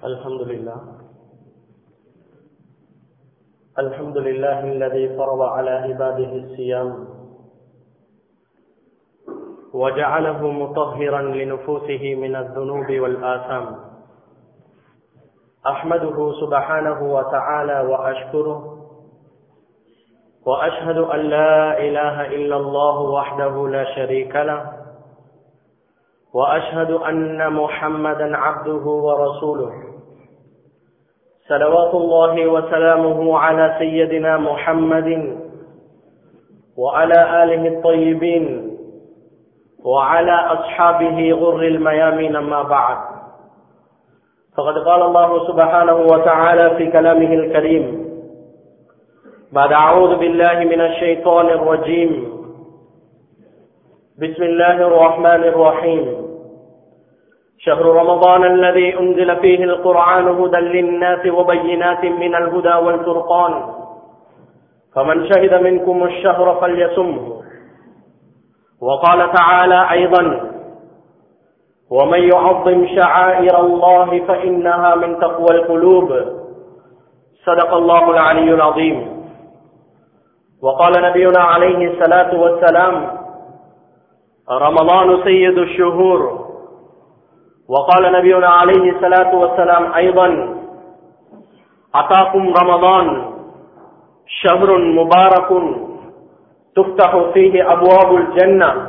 الحمد لله الحمد لله الذي فرض على عباده الصيام وجعله مطهرا لنفوسه من الذنوب والآثام أحمده سبحانه وتعالى وأشكره وأشهد أن لا إله إلا الله وحده لا شريك له وأشهد أن محمدا عبده ورسوله صلوات الله وسلامه على سيدنا محمد وعلى آله الطيبين وعلى أصحابه غر الميامين ما بعد فقد قال الله سبحانه وتعالى في كلامه الكريم بعد أعوذ بالله من الشيطان الرجيم بسم الله الرحمن الرحيم شهر رمضان الذي أنزل فيه القرآن هدى للناس وبينات من الهدى والفرقان فمن شهد منكم الشهر فليسمه وقال تعالى أيضا ومن يعظم شعائر الله فإنها من تقوى القلوب صدق الله العلي العظيم وقال نبينا عليه الصلاة والسلام رمضان سيد الشهور وقال نبينا عليه الصلاة والسلام أيضا أتاكم رمضان شهر مبارك تفتح فيه أبواب الجنة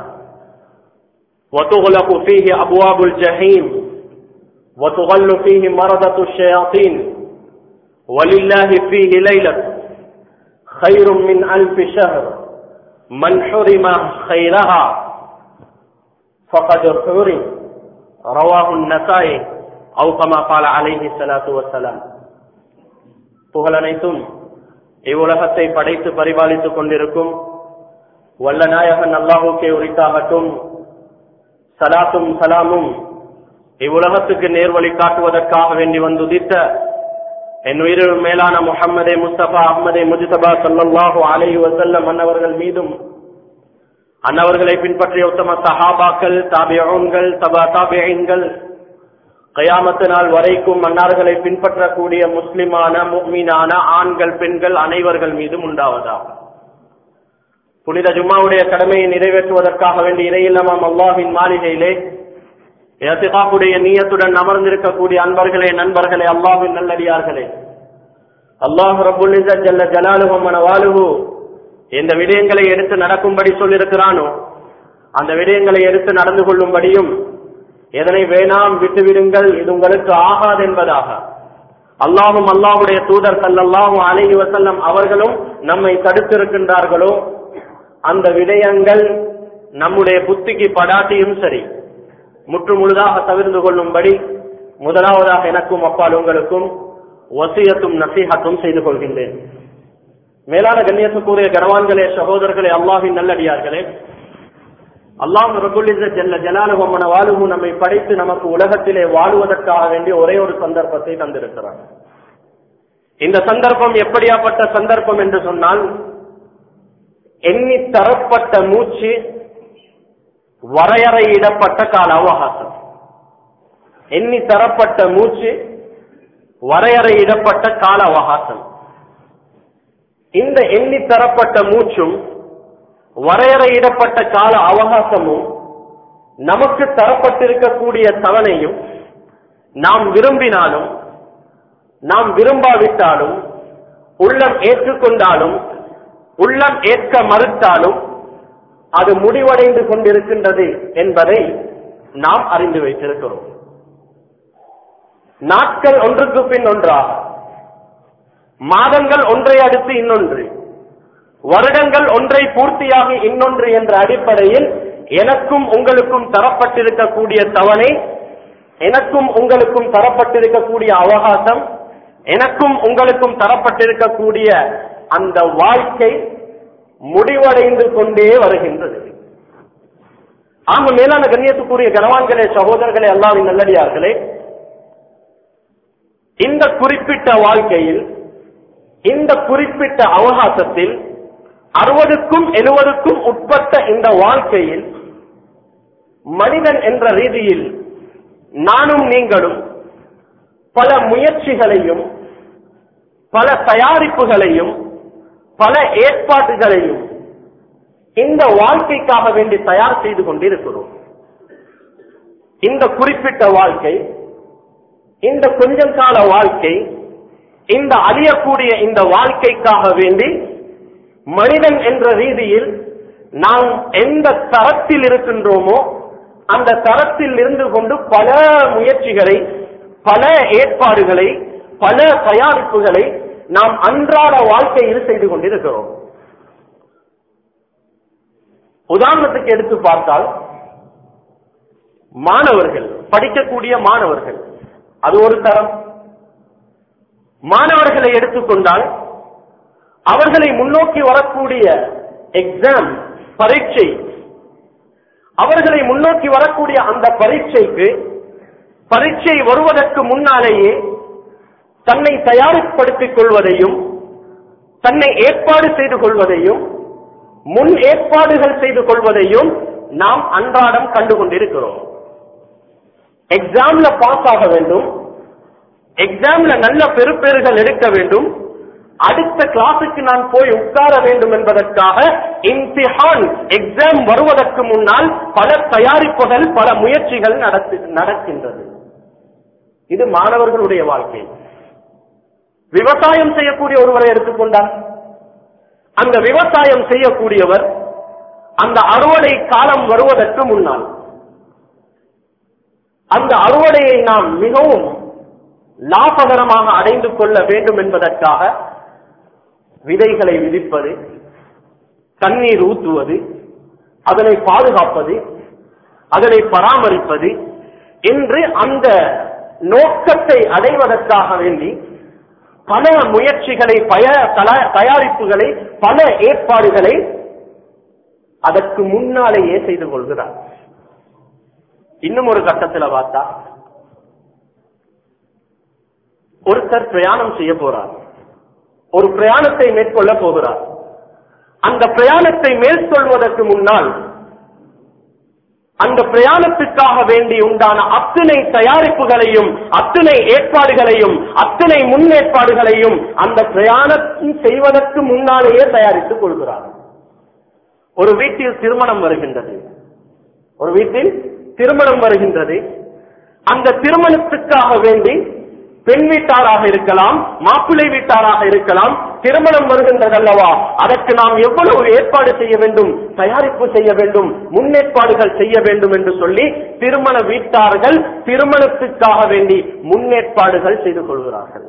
وتغلق فيه أبواب الجحيم وتغل فيه مردة الشياطين ولله فيه ليلة خير من ألف شهر من حرم خيرها فقد حرم رواه النسائي أو كما قال عليه الصلاة والسلام புகழ் அனைத்தும் இவ்வுலகத்தை படைத்து பரிபாலித்துக் கொண்டிருக்கும் வல்ல நாயகன் அல்லாஹுக்கே உரித்தாகட்டும் சலாத்தும் சலாமும் இவ்வுலகத்துக்கு நேர்வழி காட்டுவதற்காக வேண்டி வந்துதித்த என் உயிரில் மேலான முகம்மதே முஸ்தபா அஹ்மதே முஜிதபா சல்லாஹூ அலைஹி வசல்லம் அன்னவர்கள் மீதும் அன்னவர்களை பின்பற்றிய உத்தம சஹாபாக்கள் தாபியோன்கள் தபா தாபியன்கள் கயாமத்து நாள் வரைக்கும் அன்னார்களை பின்பற்றக்கூடிய முஸ்லிமான முக்மீனான ஆண்கள் பெண்கள் அனைவர்கள் மீதும் உண்டாவதா புனித ஜும்மாவுடைய கடமையை நிறைவேற்றுவதற்காக வேண்டிய இறையில்லமாம் அல்லாஹின் மாளிகையிலே ஏத்திகாக்குடைய நீயத்துடன் அமர்ந்திருக்கக்கூடிய அன்பர்களே நண்பர்களே அல்லாஹின் நல்லடியார்களே அல்லாஹ் ரபுல் ஜல்ல ஜலாலுஹமன வாலுஹு எந்த விடயங்களை எடுத்து நடக்கும்படி சொல்லியிருக்கிறானோ அந்த விடயங்களை எடுத்து நடந்து கொள்ளும்படியும் எதனை வேணாம் விட்டுவிடுங்கள் இது உங்களுக்கு ஆகாது என்பதாக அல்லாஹும் அல்லாஹுடைய தூதர் சல்லாஹும் அலஹி வசல்லம் அவர்களும் நம்மை தடுத்திருக்கின்றார்களோ அந்த விடயங்கள் நம்முடைய புத்திக்கு படாட்டியும் சரி முற்று முழுதாக தவிர்ந்து கொள்ளும்படி முதலாவதாக எனக்கும் அப்பால் உங்களுக்கும் வசியத்தும் நசீகத்தும் செய்து கொள்கின்றேன் மேலான கண்ணியத்துக்குரிய கனவான்களே சகோதரர்களே அல்லாஹின் நல்லடியார்களே அல்லாஹ் ரபுல்லிச ஜல்ல ஜலாலுவம்மன வாழுவும் நம்மை படைத்து நமக்கு உலகத்திலே வாழுவதற்காக வேண்டிய ஒரே ஒரு சந்தர்ப்பத்தை தந்திருக்கிறார் இந்த சந்தர்ப்பம் எப்படியாப்பட்ட சந்தர்ப்பம் என்று சொன்னால் எண்ணி தரப்பட்ட மூச்சு வரையறையிடப்பட்ட கால அவகாசம் எண்ணி தரப்பட்ட மூச்சு வரையறையிடப்பட்ட கால அவகாசம் இந்த எண்ணி தரப்பட்ட மூச்சும் வரையறையிடப்பட்ட கால அவகாசமும் நமக்கு தரப்பட்டிருக்கக்கூடிய தவணையும் நாம் விரும்பினாலும் நாம் விரும்பாவிட்டாலும் உள்ளம் ஏற்றுக்கொண்டாலும் உள்ளம் ஏற்க மறுத்தாலும் அது முடிவடைந்து கொண்டிருக்கின்றது என்பதை நாம் அறிந்து வைத்திருக்கிறோம் நாட்கள் ஒன்றுக்கு பின் ஒன்றாக மாதங்கள் ஒன்றை அடுத்து இன்னொன்று வருடங்கள் ஒன்றை பூர்த்தியாகி இன்னொன்று என்ற அடிப்படையில் எனக்கும் உங்களுக்கும் தரப்பட்டிருக்கக்கூடிய தவணை எனக்கும் உங்களுக்கும் தரப்பட்டிருக்கக்கூடிய அவகாசம் எனக்கும் உங்களுக்கும் தரப்பட்டிருக்கக்கூடிய அந்த வாழ்க்கை முடிவடைந்து கொண்டே வருகின்றது ஆக மேலான கண்ணியத்துக்குரிய கனவான்களே சகோதரர்களே அல்லாவின் நல்லடியார்களே இந்த குறிப்பிட்ட வாழ்க்கையில் இந்த குறிப்பிட்ட அவகாசத்தில் அறுபதுக்கும் எழுபதுக்கும் உட்பட்ட இந்த வாழ்க்கையில் மனிதன் என்ற ரீதியில் நானும் நீங்களும் பல முயற்சிகளையும் பல தயாரிப்புகளையும் பல ஏற்பாடுகளையும் இந்த வாழ்க்கைக்காக வேண்டி தயார் செய்து கொண்டிருக்கிறோம் இந்த குறிப்பிட்ட வாழ்க்கை இந்த கொஞ்சம் கால வாழ்க்கை இந்த அழியக்கூடிய இந்த வாழ்க்கைக்காக வேண்டி மனிதன் என்ற ரீதியில் நாம் எந்த தரத்தில் இருக்கின்றோமோ அந்த தரத்தில் இருந்து கொண்டு பல முயற்சிகளை பல ஏற்பாடுகளை பல தயாரிப்புகளை நாம் அன்றாட வாழ்க்கையில் செய்து கொண்டிருக்கிறோம் உதாரணத்துக்கு எடுத்து பார்த்தால் மாணவர்கள் படிக்கக்கூடிய மாணவர்கள் அது ஒரு தரம் மாணவர்களை எடுத்துக்கொண்டால் அவர்களை முன்னோக்கி வரக்கூடிய எக்ஸாம் பரீட்சை அவர்களை முன்னோக்கி வரக்கூடிய அந்த பரீட்சைக்கு பரீட்சை வருவதற்கு முன்னாலேயே தன்னை தயாரிப்படுத்திக் கொள்வதையும் தன்னை ஏற்பாடு செய்து கொள்வதையும் முன் ஏற்பாடுகள் செய்து கொள்வதையும் நாம் அன்றாடம் கண்டு கொண்டிருக்கிறோம் எக்ஸாம்ல பாஸ் ஆக வேண்டும் எக்ஸாம்ல நல்ல பெறுபேறுகள் எடுக்க வேண்டும் அடுத்த கிளாஸுக்கு நான் போய் உட்கார வேண்டும் என்பதற்காக இம்திஹான் எக்ஸாம் வருவதற்கு முன்னால் பல தயாரிப்புகள் பல முயற்சிகள் நடத்து நடக்கின்றது இது மாணவர்களுடைய வாழ்க்கை விவசாயம் செய்யக்கூடிய ஒருவரை எடுத்துக்கொண்டால் அந்த விவசாயம் செய்யக்கூடியவர் அந்த அறுவடை காலம் வருவதற்கு முன்னால் அந்த அறுவடையை நாம் மிகவும் லாபகரமாக அடைந்து கொள்ள வேண்டும் என்பதற்காக விதைகளை விதிப்பது தண்ணீர் ஊற்றுவது அதனை பாதுகாப்பது அதனை பராமரிப்பது என்று அந்த நோக்கத்தை அடைவதற்காக வேண்டி பல முயற்சிகளை பய தல- தயாரிப்புகளை பல ஏற்பாடுகளை அதற்கு முன்னாலேயே செய்து கொள்கிறார் இன்னும் ஒரு கட்டத்தில் பார்த்தா ஒருத்தர் பிரயாணம் செய்ய போறார் ஒரு பிரயாணத்தை மேற்கொள்ள போகிறார் அந்த பிரயாணத்தை மேற்கொள்வதற்கு முன்னால் அந்த பிரயாணத்துக்காக வேண்டி உண்டான அத்தனை தயாரிப்புகளையும் அத்தனை ஏற்பாடுகளையும் அத்தனை முன்னேற்பாடுகளையும் அந்த பிரயாணம் செய்வதற்கு முன்னாலேயே தயாரித்துக் கொள்கிறார் ஒரு வீட்டில் திருமணம் வருகின்றது ஒரு வீட்டில் திருமணம் வருகின்றது அந்த திருமணத்துக்காக வேண்டி பெண் வீட்டாராக இருக்கலாம் மாப்பிள்ளை வீட்டாராக இருக்கலாம் திருமணம் வருகின்றது அல்லவா அதற்கு நாம் எவ்வளவு ஏற்பாடு செய்ய வேண்டும் தயாரிப்பு செய்ய வேண்டும் முன்னேற்பாடுகள் செய்ய வேண்டும் என்று சொல்லி திருமண வீட்டார்கள் திருமணத்துக்காக வேண்டி முன்னேற்பாடுகள் செய்து கொள்கிறார்கள்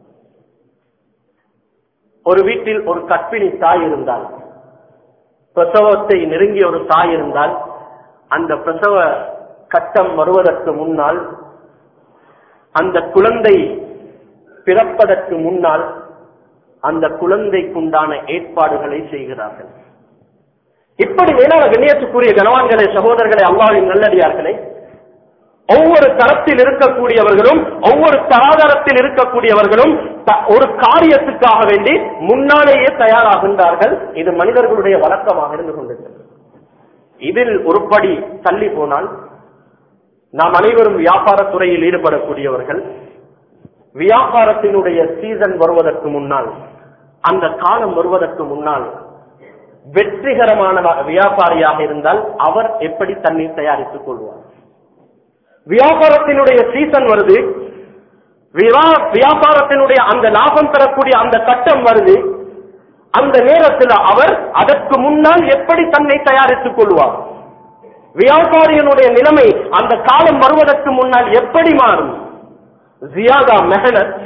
ஒரு வீட்டில் ஒரு கற்பிணி தாய் இருந்தால் பிரசவத்தை நெருங்கிய ஒரு தாய் இருந்தால் அந்த பிரசவ கட்டம் வருவதற்கு முன்னால் அந்த குழந்தை பிறப்பதற்கு முன்னால் அந்த குழந்தைக்குண்டான ஏற்பாடுகளை செய்கிறார்கள் இப்படி மேலான கண்ணியத்துக்குரிய கனவான்களே சகோதரர்களே அல்லாவின் நல்லடியார்களே ஒவ்வொரு தரத்தில் இருக்கக்கூடியவர்களும் ஒவ்வொரு தராதரத்தில் இருக்கக்கூடியவர்களும் த- ஒரு காரியத்துக்காக வேண்டி முன்னாலேயே தயாராகின்றார்கள் இது மனிதர்களுடைய வழக்கமாக இருந்து கொண்டிருக்கிறது இதில் ஒருபடி தள்ளி போனால் நாம் அனைவரும் வியாபாரத் துறையில் ஈடுபடக்கூடியவர்கள் வியாபாரத்தினுடைய சீசன் வருவதற்கு முன்னால் அந்த காலம் வருவதற்கு முன்னால் வெற்றிகரமான வியாபாரியாக இருந்தால் அவர் எப்படி தண்ணீர் தயாரித்துக் கொள்வார் வியாபாரத்தினுடைய சீசன் வருது விவா- வியாபாரத்தினுடைய அந்த லாபம் பெறக்கூடிய அந்த கட்டம் வருது அந்த நேரத்தில் அவர் அதற்கு முன்னால் எப்படி தன்னை தயாரித்துக் கொள்வார் வியாபாரியினுடைய நிலைமை அந்த காலம் வருவதற்கு முன்னால் எப்படி மாறும் ஜியாதா மெஹனத்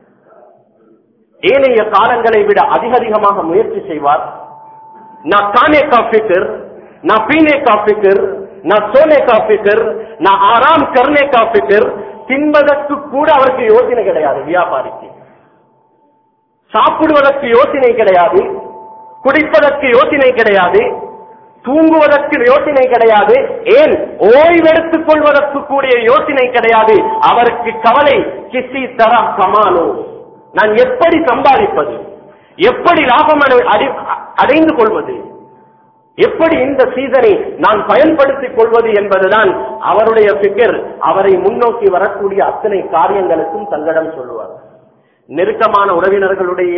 ஏனைய காலங்களை விட அதிக அதிகமாக முயற்சி செய்வார் நான் கானே கா ஃபிக்ர் நான் பீனே கா ஃபிக்ர் நான் சோனே கா ஃபிக்ர் நான் ஆராம் கர்னே கா ஃபிக்ர் தின்பதற்கு கூட அவருக்கு யோசனை கிடையாது வியாபாரிக்கு சாப்பிடுவதற்கு யோசனை கிடையாது குடிப்பதற்கு யோசனை கிடையாது தூங்குவதற்கு யோசனை கிடையாது ஏன் ஓய்வெடுத்துக் கொள்வதற்கு கூடிய யோசனை கிடையாது அவருக்கு கவலை கிசி தர கமானோ நான் எப்படி சம்பாதிப்பது எப்படி லாபம் அடை- அடை- அடைந்து கொள்வது எப்படி இந்த சீசனை நான் பயன்படுத்திக் கொள்வது என்பதுதான் அவருடைய பிகர் அவரை முன்னோக்கி வரக்கூடிய அத்தனை காரியங்களுக்கும் தங்களிடம் சொல்லுவார் நெருக்கமான உறவினர்களுடைய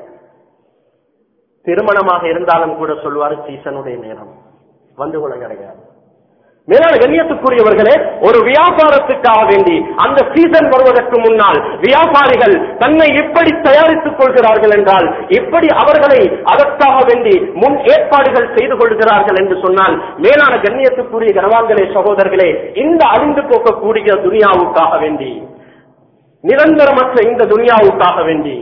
திருமணமாக இருந்தாலும் கூட சொல்வார் சீசனுடைய நேரம் வந்து கொள்ள கிடையாது மேலான கண்ணியத்துக்குரியவர்களே ஒரு வியாபாரத்துக்காக வேண்டி அந்த சீசன் வருவதற்கு முன்னால் வியாபாரிகள் தன்னை எப்படி தயாரித்துக் கொள்கிறார்கள் என்றால் எப்படி அவர்களை அதற்காக வேண்டி முன் ஏற்பாடுகள் செய்து கொள்கிறார்கள் என்று சொன்னால் மேலான கண்ணியத்துக்குரிய கனவான்களே சகோதரர்களே இந்த அழிந்து போக்கக்கூடிய துனியாவுக்காக வேண்டி நிரந்தரமற்ற இந்த துனியாவுக்காக வேண்டி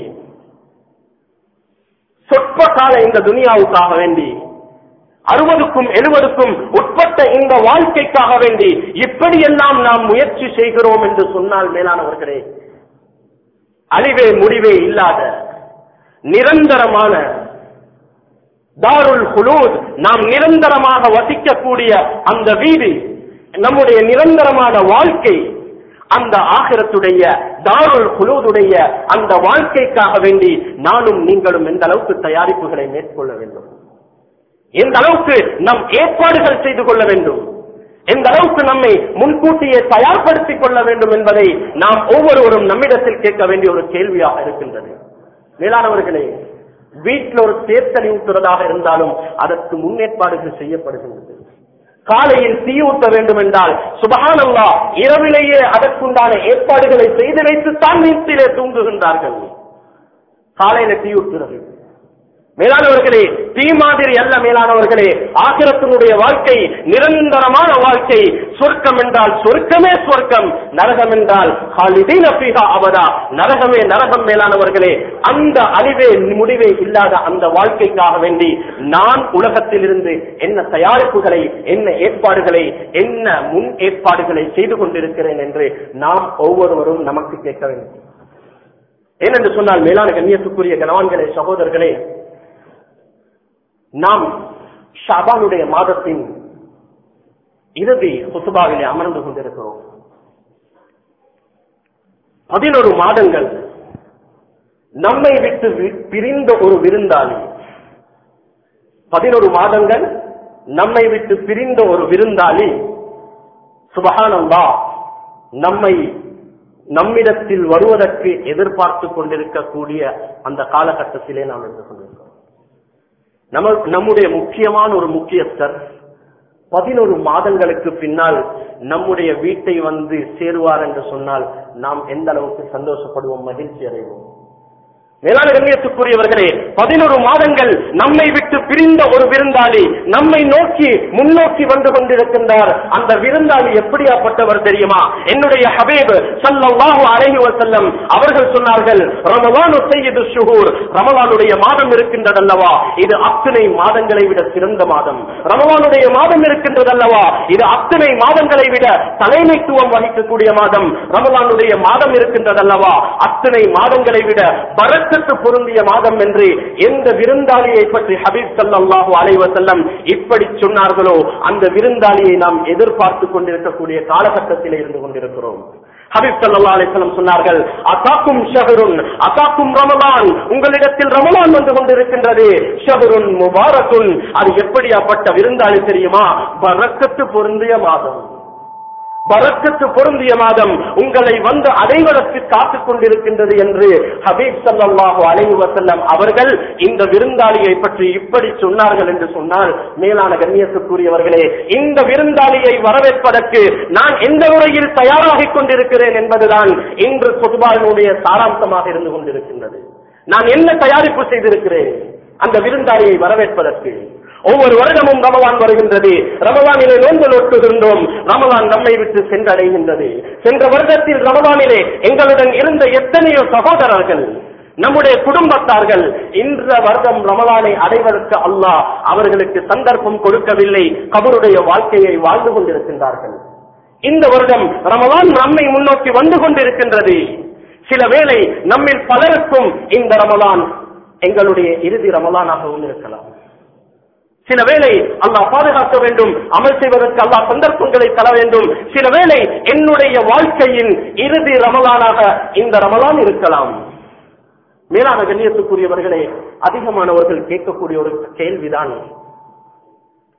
சொற்ப கால இந்த துனியாவுக்காக வேண்டி அறுபதுக்கும் எழுபதுக்கும் உட்பட்ட இந்த வாழ்க்கைக்காக வேண்டி இப்படியெல்லாம் நாம் முயற்சி செய்கிறோம் என்று சொன்னால் மேலானவர்களே அழிவே முடிவே இல்லாத நிரந்தரமான தாருல் குலூத் நாம் நிரந்தரமாக வசிக்கக்கூடிய அந்த வீடு நம்முடைய நிரந்தரமான வாழ்க்கை அந்த ஆகிரத்துடைய தாருல் குலூதுடைய அந்த வாழ்க்கைக்காக வேண்டி நானும் நீங்களும் எந்த அளவுக்கு தயாரிப்புகளை மேற்கொள்ள வேண்டும் எந்த அளவுக்கு நம் ஏற்பாடுகள் செய்து கொள்ள வேண்டும் எந்த அளவுக்கு நம்மை முன்கூட்டியே தயார்படுத்திக் கொள்ள வேண்டும் என்பதை நாம் ஒவ்வொருவரும் நம்மிடத்தில் கேட்க வேண்டிய ஒரு கேள்வியாக இருக்கின்றது மேலானவர்களே வீட்டில் ஒரு தேர்தல் ஊட்டுறதாக இருந்தாலும் அதற்கு முன்னேற்பாடுகள் செய்யப்படுகின்றது காலையில் தீ ஊட்ட வேண்டும் என்றால் சுபகானல்லா இரவிலேயே அதற்குண்டான ஏற்பாடுகளை செய்து வைத்துத்தான் வீட்டிலே தூங்குகின்றார்கள் காலையில தீ ஊட்டுறது மேலானவர்களே தீ மாதிரி அல்ல மேலானவர்களே ஆகிரத்தினுடைய வாழ்க்கை நிரந்தரமான வாழ்க்கை சொர்க்கம் என்றால் சொர்க்கமே சொர்க்கம் நரகம் என்றால் ஹாலிதீன ஃபீஹா அபதா நரகமே நரகம் மேலானவர்களே அந்த அழிவே முடிவே இல்லாத அந்த வாழ்க்கைக்காக வேண்டி நான் உலகத்திலிருந்து என்ன தயாரிப்புகளை என்ன ஏற்பாடுகளை என்ன முன் ஏற்பாடுகளை செய்து கொண்டிருக்கிறேன் என்று நாம் ஒவ்வொருவரும் நமக்கு கேட்க வேண்டும் ஏனென்று சொன்னால் மேலான கண்ணியத்துக்குரிய கனவான்களே சகோதரர்களே நாம் ஷாபானுடைய மாதத்தின் இறுதி குத்துபாவிலே அமர்ந்து கொண்டிருக்கிறோம் பதினொரு மாதங்கள் நம்மை விட்டு வி- பிரிந்த ஒரு விருந்தாளி பதினொரு மாதங்கள் நம்மை விட்டு பிரிந்த ஒரு விருந்தாளி சுபஹானல்லா நம்மை நம்மிடத்தில் வருவதற்கு எதிர்பார்த்து கொண்டிருக்கக்கூடிய அந்த காலகட்டத்திலே நாம் இருந்து கொண்டிருக்கிறோம் நம்ம நம்முடைய முக்கியமான ஒரு முக்கியஸ்தர் பதினொரு மாதங்களுக்கு பின்னால் நம்முடைய வீட்டை வந்து சேருவார் என்று சொன்னால் நாம் எந்த அளவுக்கு சந்தோஷப்படுவோம் மகிழ்ச்சி அடைவோம் மேலான கண்ணியத்துக்குரியவர்களே பதினொரு மாதங்கள் நம்மை விட்டு பிரிந்த ஒரு விருந்தாளி நம்மை நோக்கி முன்னோக்கி வந்து கொண்டிருக்கின்றார் அந்த விருந்தாளி எப்படியாப்பட்டவர் தெரியுமா என்னுடைய ஹபீப் ஸல்லல்லாஹு அலைஹி வஸல்லம் அவர்கள் சொன்னார்கள் ரமலானு சையது ஷுஹூர் ரமலானுடைய மாதம் இருக்கின்றதல்லவா இது அத்தனை மாதங்களை விட சிறந்த மாதம் ரமலானுடைய மாதம் இருக்கின்றதல்லவா இது அத்தனை மாதங்களை விட தலைமைத்துவம் வகிக்கக்கூடிய மாதம் ரமலானுடைய மாதம் இருக்கின்றதல்லவா அத்தனை மாதங்களை விட பரக்கத்து பொருந்திய மாதம் என்று எந்த விருந்தாளியை பற்றி ஹபீப் ஸல்லல்லாஹு அலைஹி வஸல்லம் இப்படி சொன்னார்களோ அந்த விருந்தாளியை நாம் எதிர்பார்த்து கொண்டிருக்கக்கூடிய காலகட்டத்தில் இருந்து கொண்டிருக்கிறோம் ஹபீப் ஸல்லல்லாஹு அலைஹி வஸல்லம் சொன்னார்கள் அதாக்கும் ஷஹருன் அதாக்கும் ரமலான் உங்களிடத்தில் ரமலான் வந்து கொண்டிருக்கின்றது ஷஹருன் முபாரக்குன் அது எப்படியாப்பட்ட விருந்தாளி தெரியுமா பரக்கத்து பொருந்திய மாதம் பரக்கத்து பொருந்திய மாதம் உங்களை வந்து அடைவதற்கு காத்துக் கொண்டிருக்கின்றது என்று ஹபீப் ஸல்லல்லாஹு அலைஹி வஸல்லம் அவர்கள் இந்த விருந்தாளியை பற்றி இப்படி சொன்னார்கள் என்று சொன்னால் மேலான கண்ணியத்துக்குரியவர்களே இந்த விருந்தாளியை வரவேற்பதற்கு நான் எந்த முறையில் தயாராகிக் கொண்டிருக்கிறேன் என்பதுதான் இன்று பொதுபாவினுடைய சாராம்சமாக இருந்து கொண்டிருக்கின்றது நான் என்ன தயாரிப்பு செய்திருக்கிறேன் அந்த விருந்தாளியை வரவேற்பதற்கு ஒவ்வொரு வருடமும் ரமலான் வருகின்றது ரமலானிலே நோன்பல் ஒட்டுகின்றோம் ரமலான் நம்மை விட்டு சென்றடைகின்றது சென்ற வருடத்தில் ரமலானிலே எங்களுடன் இருந்த எத்தனையோ சகோதரர்கள் நம்முடைய குடும்பத்தார்கள் இந்த வருடம் ரமலானை அடைவதற்கு அல்லாஹ் அவர்களுக்கு சந்தர்ப்பம் கொடுக்கவில்லை கபருடைய வாழ்க்கையை வாழ்ந்து கொண்டிருக்கின்றார்கள் இந்த வருடம் ரமலான் நம்மை முன்னோக்கி வந்து கொண்டிருக்கின்றது சில வேளை நம்மில் பலருக்கும் இந்த ரமலான் எங்களுடைய இறுதி ரமலானாகவும் இருக்கலாம் சில வேளை அல்லாஹ் பாதுகாக்க வேண்டும் அமல் செய்வதற்கு அல்லாஹ் சந்தர்ப்பங்களை தர வேண்டும் சில வேளை என்னுடைய வாழ்க்கையின் இறுதி ரமலானாக இந்த ரமலான் இருக்கலாம் மேலான கண்ணியத்துக்குரியவர்களே அதிகமானவர்கள் கேட்கக்கூடிய ஒரு கேள்விதான்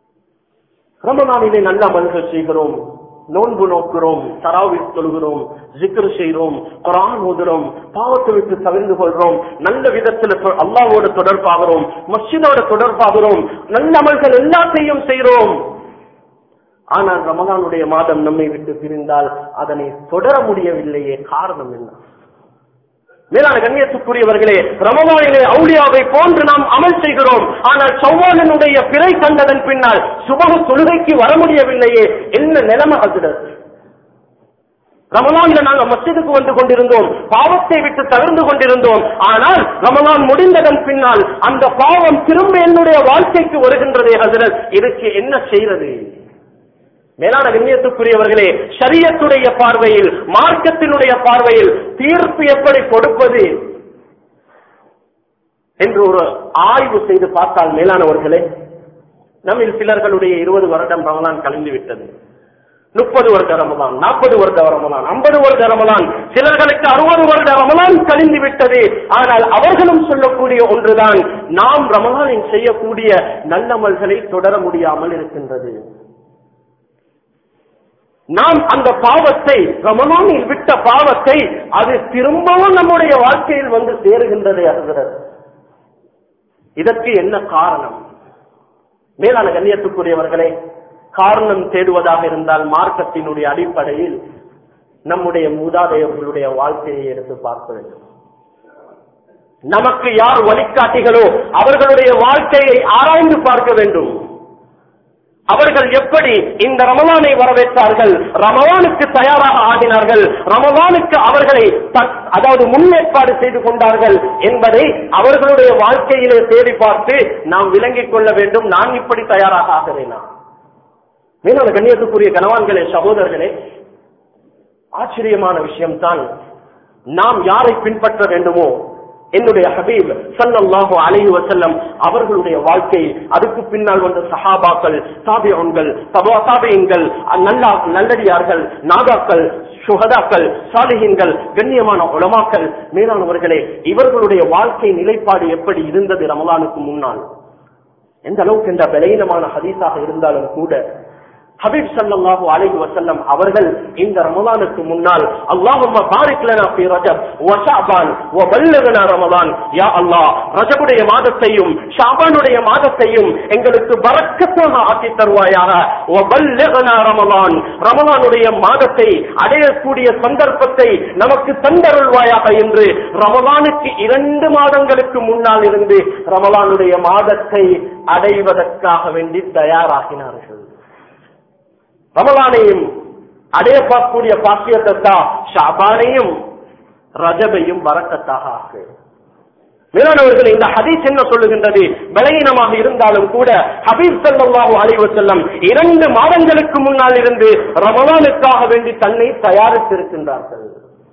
ரமலானிலே நல்ல அமல்கள் செய்கிறோம் நோன்பு நோக்கிறோம் தராவி தொழுகிறோம் ஜிக்ரு செய்கிறோம் குரான் ஓதுறோம் பாவத்தை விட்டு தவிர்ந்து கொள்றோம் நல்ல விதத்துல தொ- அல்லாஹ்வோட தொடர்பாகிறோம் மஸ்ஜிதோட தொடர்பாகிறோம் நல்ல அமல்கள் எல்லாத்தையும் செய்கிறோம் ஆனால் ரமலானுடைய மாதம் நம்மை விட்டு பிரிந்தால் அதனை தொடர முடியவில்லையே காரணம் என்ன மேலான கண்ணியத்துக்குரியவர்களே ரமலானிலே அவுளியாவை போன்று நாம் அமல் செய்கிறோம் ஆனால் சௌவாலனுடைய பிறை கண்டதன் பின்னால் சுபக தொழுகைக்கு வர முடியவில்லையே என்ன நிலைமை அது ரமலான்ல நாங்க மஸ்ஜிதுக்கு வந்து கொண்டிருந்தோம் பாவத்தை விட்டு தகர்ந்து கொண்டிருந்தோம் ஆனால் ரமலான் முடிந்ததன் பின்னால் அந்த பாவம் திரும்ப என்னுடைய வாழ்க்கைக்கு வருகின்றதே ஹசரத் இதுக்கு என்ன செய்யறது மேலான கண்ணியத்துக்குரியவர்களே ஷரியத்துடைய பார்வையில் மார்க்கத்தினுடைய பார்வையில் தீர்ப்பு எப்படி கொடுப்பது என்று ஒரு ஆய்வு செய்து பார்த்தால் மேலானவர்களே நம்மில் சிலர்களுடைய இருபது வருடம் ரமலான் கலந்து விட்டது முப்பது வருட ரமலான் நாற்பது வருட ரமலான் ஐம்பது வருட ரமலான் சிலர்களுக்கு அறுபது வருட ரமலான் கழிந்து விட்டது ஆனால் அவர்களும் சொல்லக்கூடிய ஒன்றுதான் நாம் ரமலானில் செய்யக்கூடிய நல்லமல்களை தொடர முடியாமல் இருக்கின்றது நாம் அந்த பாவத்தை ரமலானில் விட்ட பாவத்தை அது திரும்பவும் நம்முடைய வாழ்க்கையில் வந்து சேருகின்றது அறுகிறது இதற்கு என்ன காரணம் மேலான கண்ணியத்துக்குரியவர்களே காரணம் தேடுவதாக இருந்தால் மார்க்கத்தினுடைய அடிப்படையில் நம்முடைய மூதாதையர்களுடைய வாழ்க்கையை எடுத்து பார்க்க வேண்டும் நமக்கு யார் வழிகாட்டிகளோ அவர்களுடைய வாழ்க்கையை ஆராய்ந்து பார்க்க வேண்டும் அவர்கள் எப்படி இந்த ரமலானை வரவேற்றார்கள் ரமலானுக்கு தயாராக ஆடினார்கள் ரமலானுக்கு அவர்களை த- அதாவது முன்னேற்பாடு செய்து கொண்டார்கள் என்பதை அவர்களுடைய வாழ்க்கையிலே தேடி பார்த்து நாம் விளங்கிக் கொள்ள வேண்டும் நான் இப்படி தயாராக ஆகிறேனா மேலும் கண்ணியத்துக்குரிய கணவான்களே சகோதரர்களே ஆச்சரியமான விஷயம்தான் நாம் யாரை பின்பற்ற வேண்டுமோ என்னுடைய ஹபீப் ஸல்லல்லாஹு அலைஹி வஸல்லம் அவர்களுடைய வாழ்க்கை அதுக்கு பின்னால் வந்த சஹாபாக்கள் தாபியன்கள் தபா தாபியன்கள் நல்ல நல்லடியார்கள் நாகாக்கள் சுகதாக்கள் சாலிஹின்கள் கண்ணியமான உலமாக்கள் மேலானவர்களே இவர்களுடைய வாழ்க்கை நிலைப்பாடு எப்படி இருந்தது ரமலானுக்கு முன்னால் எந்த அளவுக்கு இந்த பலகீனமான ஹதீஸாக இருந்தாலும் கூட ஹபீப் ஸல்லல்லாஹு அலைஹி வஸல்லம் அவர்கள் இந்த ரமலானுக்கு முன்னால் அல்லாஹும்ம பாரிக் லனா ஃபீ ரஜப் வ ஷஅபான் வ பல்லிக்னா ரமலான் யா அல்லாஹ் ரஜபுடைய மாதத்தையும் ஷாபானுடைய மாதத்தையும் எங்களுக்கு பரக்கத்தாக ஆக்கி தருவாயாக வ பல்லிக்னா ரமலான் ரமலானுடைய மாதத்தை அடையக்கூடிய சந்தர்ப்பத்தை நமக்கு தந்தருள்வாயாக என்று ரமலானுக்கு இரண்டு மாதங்களுக்கு முன்னால் இருந்து ரமலானுடைய மாதத்தை அடைவதற்காக வேண்டி தயாராகினார்கள் ரமலானையும் அடைய பார்க்கக்கூடிய பாக்கியத்தை தான் ஷாபானையும் ரஜபையும் வரக்கத்தாக ஆக்கு மேலானவர்கள் இந்த ஹதீஸ் என்ன சொல்லுகின்றது பலகீனமாக இருந்தாலும் கூட ஹபீப் ஸல்லல்லாஹு அலைஹி வஸல்லம் இரண்டு மாதங்களுக்கு முன்னால் இருந்து ரமலானுக்காக வேண்டி தன்னை தயாரித்திருக்கின்றார்கள்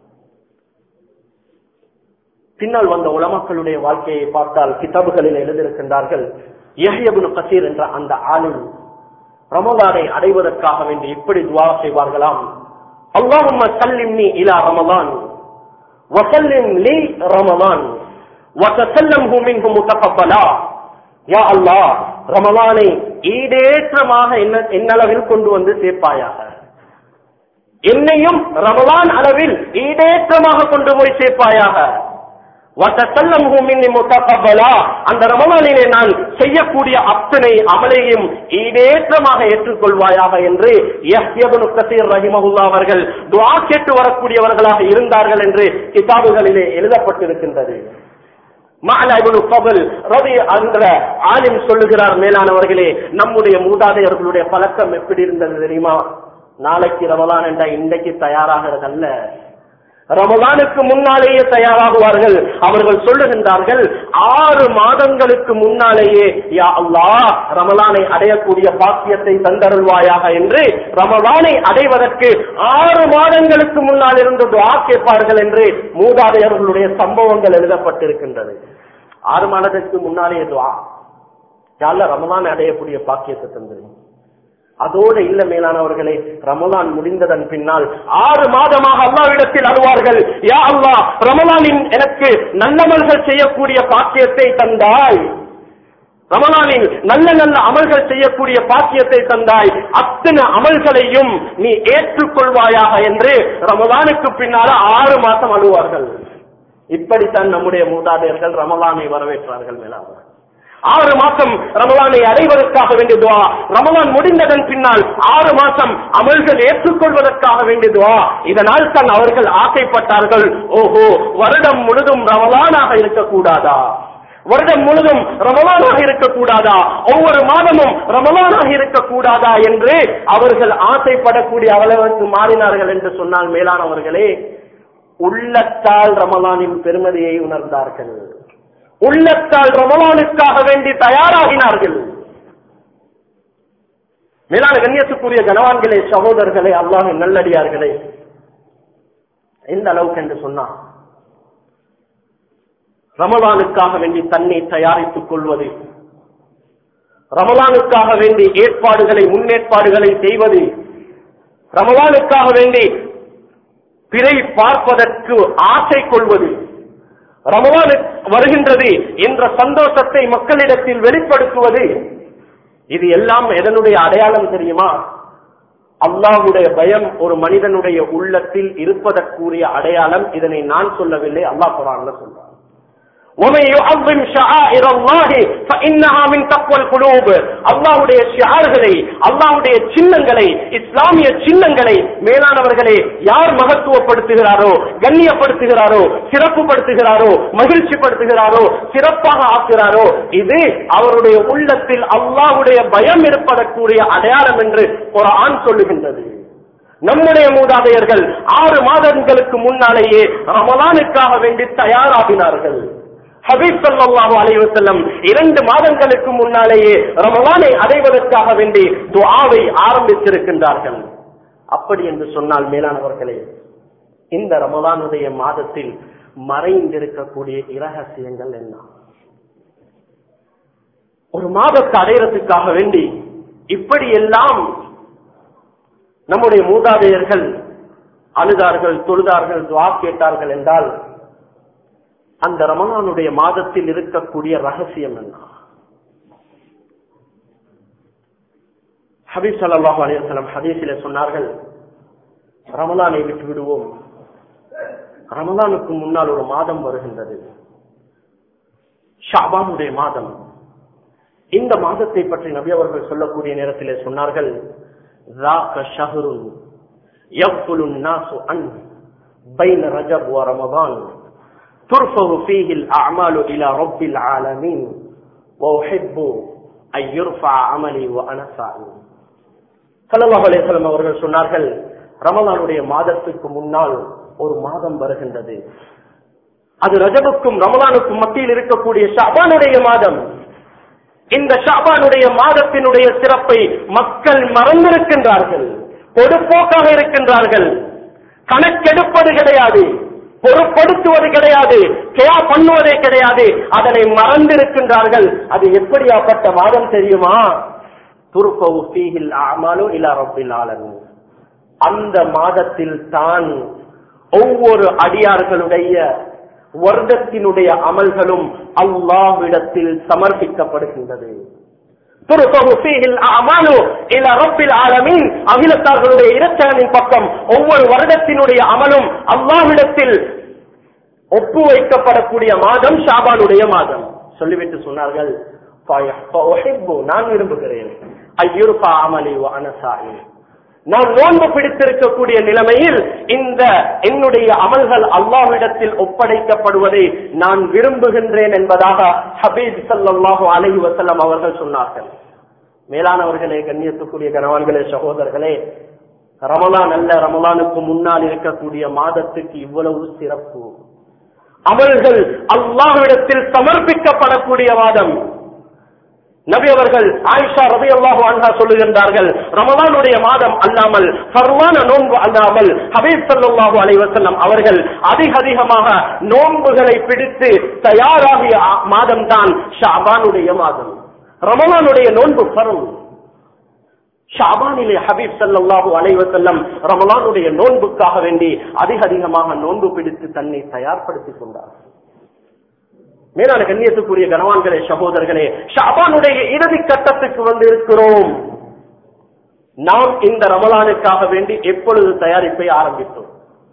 பின்னால் வந்த உலமக்களுடைய வாழ்க்கையை பார்த்தால் கிதாபுகளில் எழுதியிருக்கின்றார்கள் யஹ்யபுல் கசீர் என்ற அந்த ஆளும் ரமலானை அடைவதற்காக வேண்டி இப்படி துவா செய்வார்களாம் அல்லாஹும்ம சல்லிம்னி இலா ரமலான் வசல்லிம் லி ரமலான் வசல்லம்ஹு மின்ஹு முத்தகப்பலா யா அல்லாஹ் ரமலானை ஈடேற்றமாக என்ன என்னளவில் கொண்டு வந்து சேர்ப்பாயாக என்னையும் ரமலான் அளவில் ஈடேற்றமாக கொண்டு போய் சேர்ப்பாயாக வசல்லம்ஹு மின்னி முத்தகப்பலா அந்த ரமலானிலே நான் செய்யக்கூடிய அத்தனை அமலையும் ஈடேற்றமாக ஏற்றுக்கொள்வாயாக என்று யஹ்யபுல் கசீர் ரஹிமஹுல்லா அவர்கள் துஆ கேட்டு வரக்கூடியவர்களாக இருந்தார்கள் என்று கிதாபுகளிலே எழுதப்பட்டிருக்கின்றது மஅலா இப்னு ஃபضல் ரவி என்ற ஆலிம் சொல்லுகிறார் மேலானவர்களே நம்முடைய மூதாதையர்களுடைய பழக்கம் எப்படி இருந்தது தெரியுமா நாளைக்கு ரமலான் என்ற இன்றைக்கு தயாராகிறதல்ல ரமலானுக்கு முன்னாலேயே தயாராகுவார்கள் அவர்கள் சொல்லுகின்றார்கள் ஆறு மாதங்களுக்கு முன்னாலேயே யா அல்லாஹ் ரமலானை அடையக்கூடிய பாக்கியத்தை தந்தருள்வாயாக என்று ரமலானை அடைவதற்கு ஆறு மாதங்களுக்கு முன்னால் இருந்து துஆ கேட்பார்கள் என்று மூதாதையர்களுடைய சம்பவங்கள் எழுதப்பட்டிருக்கின்றது ஆறு மாதத்துக்கு முன்னாலேயே துஆ யாழ்ல ரமலான் அடையக்கூடிய பாக்கியத்தை தந்துருங்க அதோடு இல்ல மேலானவர்களே ரமலான் முடிந்ததன் பின்னால் ஆறு மாதமாக அல்லாவிடத்தில் அழுவார்கள் யா அல்லாஹ் ரமலானின் எனக்கு நல்லமல்கள் செய்யக்கூடிய பாக்கியத்தை தந்தாய் ரமலானில் நல்ல நல்ல அமல்கள் செய்யக்கூடிய பாக்கியத்தை தந்தாய் அத்தனை அமல்களையும் நீ ஏற்றுக்கொள்வாயாக என்று ரமலானுக்கு பின்னால ஆறு மாசம் அழுவார்கள் இப்படித்தான் நம்முடைய மூதாதையர்கள் ரமலானை வரவேற்றார்கள் மேலாக ஆறு மாசம் ரமலானை அடைவதற்காக வேண்டிய துவா ரமலான் முடிந்ததன் பின்னால் ஆறு மாசம் அமல்கள் ஏற்றுக்கொள்வதற்காக வேண்டிய துவா இதனால் தான் அவர்கள் ஆசைப்பட்டார்கள் ஓஹோ வருடம் முழுதும் ரமலானாக இருக்கக்கூடாதா வருடம் முழுதும் ரமலானாக இருக்கக்கூடாதா ஒவ்வொரு மாதமும் ரமலானாக இருக்கக்கூடாதா என்று அவர்கள் ஆசைப்படக்கூடிய அளவுக்கு மாறினார்கள் என்று சொன்னால் மேலானவர்களே உள்ளத்தால் ரமலானின் பெருமதியை உணர்ந்தார்கள் உள்ளத்தால் ரமலானுக்காக வேண்டி தயாராகினார்கள் மேலான கண்ணியத்துக்குரிய கனவான்களே சகோதரர்களே அல்லாஹின் நல்லடியார்களே எந்த அளவுக்கு என்று சொன்னார் ரமலானுக்காக வேண்டி தன்னை தயாரித்துக் கொள்வது ரமலானுக்காக வேண்டி ஏற்பாடுகளை முன்னேற்பாடுகளை செய்வது ரமலானுக்காக வேண்டி பிறை பார்ப்பதற்கு ஆசை கொள்வது ரமலான் வருகின்றது என்ற சந்தோஷத்தை மக்களிடத்தில் வெளிப்படுத்துவது இது எல்லாம் எதனுடைய அடையாளம் தெரியுமா அல்லாஹுடைய பயம் ஒரு மனிதனுடைய உள்ளத்தில் இருப்பதற்குரிய அடையாளம் இதனை நான் சொல்லவில்லை அல்லாஹ் குரான்ல சொல்றான் ومن يعظم شعائر الله فإنها من تقوى القلوب அல்லாஹ்வுடைய ஷியார்களை அல்லாஹ்வுடைய சின்னங்களை இஸ்லாமிய சின்னங்களை மேலானவர்களே யார் மகத்துவப்படுத்துகிறாரோ கண்ணியப்படுத்துகிறாரோ சிறப்புப்படுத்துகிறாரோ மகிழ்ச்சிப்படுத்துகிறாரோ சிறப்பாக ஆக்குகிறாரோ இது அவருடைய உள்ளத்தில் அல்லாஹ்வுடைய பயம் இருப்பதற்குரிய அடையாளம் என்று ஒரு ஆண் சொல்லுகின்றது நம்முடைய மூதாதையர்கள் ஆறு மாதங்களுக்கு முன்னாலேயே ரமலானுக்காக வேண்டி தயாராகினார்கள் ஹபீப் ஸல்லல்லாஹு அலைஹி வஸல்லம் இரண்டு மாதங்களுக்கு முன்னாலேயே ரமலானை அடைவதற்காக வேண்டி துஆவை ஆரம்பித்திருக்கின்றார்கள் அப்படி என்று சொன்னால் மேலானவர்களே இந்த ரமலானுடைய மாதத்தில் மறைந்திருக்கக்கூடிய இரகசியங்கள் என்ன ஒரு மாதத்தை அடையறதுக்காக வேண்டி இப்படி எல்லாம் நம்முடைய மூதாதையர்கள் அழுதார்கள் தொழுதார்கள் துவா கேட்டார்கள் என்றால் அந்த ரமணானுடைய மாதத்தில் இருக்கக்கூடிய ரகசியம் என்ன ஹபீப் சல்லாஹூ அலையம் ஹதீஸில சொன்னார்கள் ரமலானை விட்டு விடுவோம் ரமலானுக்கு முன்னால் ஒரு மாதம் வருகின்றது ஷாபானுடைய மாதம் இந்த மாதத்தை பற்றி நபி அவர்கள் சொல்லக்கூடிய நேரத்திலே சொன்னார்கள் ذاك شهر يغفل الناس عنه بين رجب ورمضان ترفع فيه الأعمال إلى رب العالمين وأحب أن يرفع عملي وأنا صائم சல்லல்லாஹு அலைஹி வஸல்லம் அவர்கள் சொன்னார்கள் ரமலானுடைய மாதத்துக்கு முன்னால் ஒரு மாதம் வருகின்றது அது ரஜபுக்கும் ரமலானுக்கும் மத்தியில் இருக்கக்கூடிய ஷாபானுடைய மாதம் இந்த ஷாபானுடைய மாதத்தினுடைய சிறப்பை மக்கள் மறந்திருக்கின்றார்கள் பொதுப்போக்காக இருக்கின்றார்கள் கணக்கெடுப்பது கிடையாது பொருட்படுத்துவது கிடையாது கேயா பண்ணுவதே கிடையாது அதனை மறந்திருக்கின்றார்கள் அது எப்படியாப்பட்ட மாதம் தெரியுமா துருப்பவு ஃபீஹில் அமாலு இலா ரப்பில் ஆலமீன் அந்த மாதத்தில் தான் ஒவ்வொரு அடியார்களுடைய வருடத்தினுடைய அமல்களும் அல்லாஹ்விடத்தில் சமர்ப்பிக்கப்படுகின்றது அகிலத்தார்களுடைய இரச்சகனின் பக்கம் ஒவ்வொரு வருடத்தினுடைய அமலும் அல்லாஹ்விடத்தில் ஒப்பு வைக்கப்படக்கூடிய மாதம் ஷாபானுடைய மாதம் சொல்லிவிட்டு சொன்னார்கள் நான் விரும்புகிறேன் ஐயுருப்பா அமலி அனசாயி நான் நோன்பு பிடித்திருக்கக்கூடிய நிலைமையில் இந்த என்னுடைய அமல்கள் அல்லாஹ்விடத்தில் ஒப்படைக்கப்படுவதை நான் விரும்புகின்றேன் என்பதாக ஹபீப் சல்லாஹூ அலஹி வசல்லம் அவர்கள் சொன்னார்கள் மேலானவர்களே கண்ணியத்துக்குரிய கணவான்களே சகோதரர்களே ரமலான் அல்ல ரமலானுக்கு முன்னால் இருக்கக்கூடிய மாதத்துக்கு இவ்வளவு சிறப்பு அமல்கள் அல்லாஹ்விடத்தில் சமர்ப்பிக்கப்படக்கூடிய மாதம் நபி அவர்கள் ஆயிஷா ரபி அல்லாஹு அன்ஹா சொல்லுகின்றார்கள் ரமலானுடைய மாதம் அல்லாமல் பர்வான நோன்பு அல்லாமல் ஹபீப் சல்லாஹூ அலைவசல்லம் அவர்கள் அதிக அதிகமாக நோன்புகளை பிடித்து தயாராகிய மாதம் தான் ஷாபானுடைய மாதம் ரமலானுடைய நோன்பு பரும் ஷாபானிலே ஹபீப் சல்லாஹூ அலைவசல்லம் ரமலானுடைய நோன்புக்காக வேண்டி அதிக அதிகமாக நோன்பு பிடித்து தன்னை தயார்படுத்திக் கொண்டார் மேலான கண்ணியத்துக்குரிய கனவான்களே சகோதரர்களே ஷாபானுடைய இறுதி கட்டத்துக்கு வந்து இருக்கிறோம் நாம் இந்த ரமலானுக்காக வேண்டி எப்பொழுது தயாரிப்பை ஆரம்பித்தோம்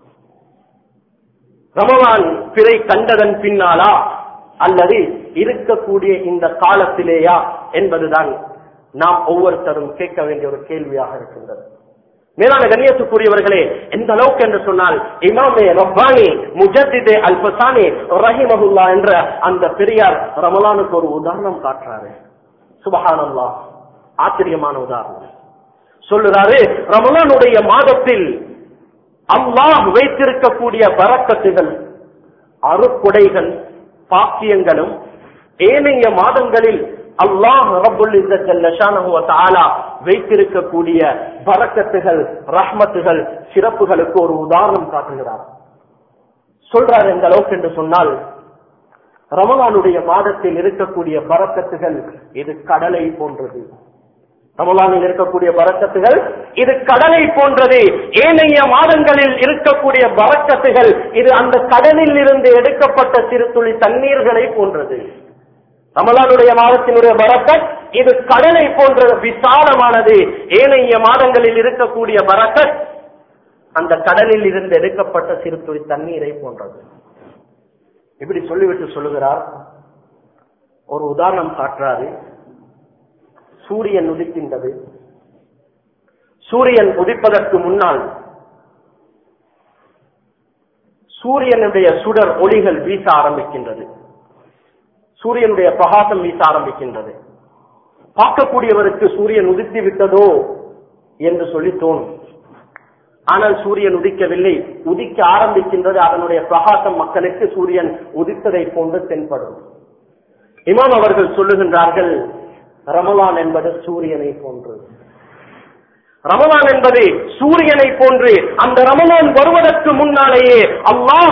ரமலான் பிறை கண்டதன் பின்னாலா அல்லது இருக்கக்கூடிய இந்த காலத்திலேயா என்பதுதான் நாம் ஒவ்வொருத்தரும் கேட்க வேண்டிய ஒரு கேள்வியாக இருக்கின்றது மேலான கண்ணியத்துக்குரியவர்களே எந்த அளவுக்கு என்று சொன்னால் இமாமே ரப்பானி முஜத்திதே அல்பசானி ரஹிமஹுல்லா என்ற அந்த பெரியார் ரமலானுக்கு ஒரு உதாரணம் காட்டுறாரு சுபஹானல்லா ஆச்சரியமான உதாரணம் சொல்லுறாரு ரமலானுடைய மாதத்தில் அல்லாஹ் வைத்திருக்கக்கூடிய பறக்கத்துகள் அருக்குடைகள் பாக்கியங்களும் ஏனைய மாதங்களில் அல்லாஹ் ரபுல் தஆலா வைத்திருக்கக்கூடிய பறக்கத்துகள் ரஹ்மத்துகள் சிறப்புகளுக்கு ஒரு உதாரணம் காட்டுகிறார் சொல்றார் எந்த அளவுக்கு என்று சொன்னால் ரமலானுடைய மாதத்தில் இருக்கக்கூடிய பறக்கத்துகள் இது கடலை போன்றது ரமலானில் இருக்கக்கூடிய பறக்கத்துகள் இது கடலை போன்றது ஏனைய மாதங்களில் இருக்கக்கூடிய பறக்கத்துகள் இது அந்த கடலில் இருந்து எடுக்கப்பட்ட சிறு துளி தண்ணீர்களை போன்றது ரமலானுடைய மாதத்தினுடைய பரக்கத் இது கடலை போன்ற விசாலமானது ஏனைய மாதங்களில் இருக்கக்கூடிய பரக்கத் அந்த கடலில் இருந்து எடுக்கப்பட்ட சிறு துளி தண்ணீரை போன்றது இப்படி சொல்லிவிட்டு சொல்லுகிறார் ஒரு உதாரணம் காட்டுறாரு சூரியன் உதிக்கின்றது சூரியன் உதிப்பதற்கு முன்னால் சூரியனுடைய சுடர் ஒளிகள் வீச ஆரம்பிக்கின்றது சூரியனுடைய பிரகாசம் வீச ஆரம்பிக்கின்றது பார்க்கக்கூடியவருக்கு சூரியன் உதித்து விட்டதோ என்று சொல்லி தோணும் ஆனால் சூரியன் உதிக்கவில்லை உதிக்க ஆரம்பிக்கின்றது அதனுடைய பிரகாசம் மக்களுக்கு சூரியன் உதித்ததை போன்று தென்படும் இமாம் அவர்கள் சொல்லுகின்றார்கள் ரமலான் என்பது சூரியனை போன்று ரமலான் என்பது சூரியனை போன்று அந்த ரமலான் வருவதற்கு முன்னாலேயே அல்லாஹ்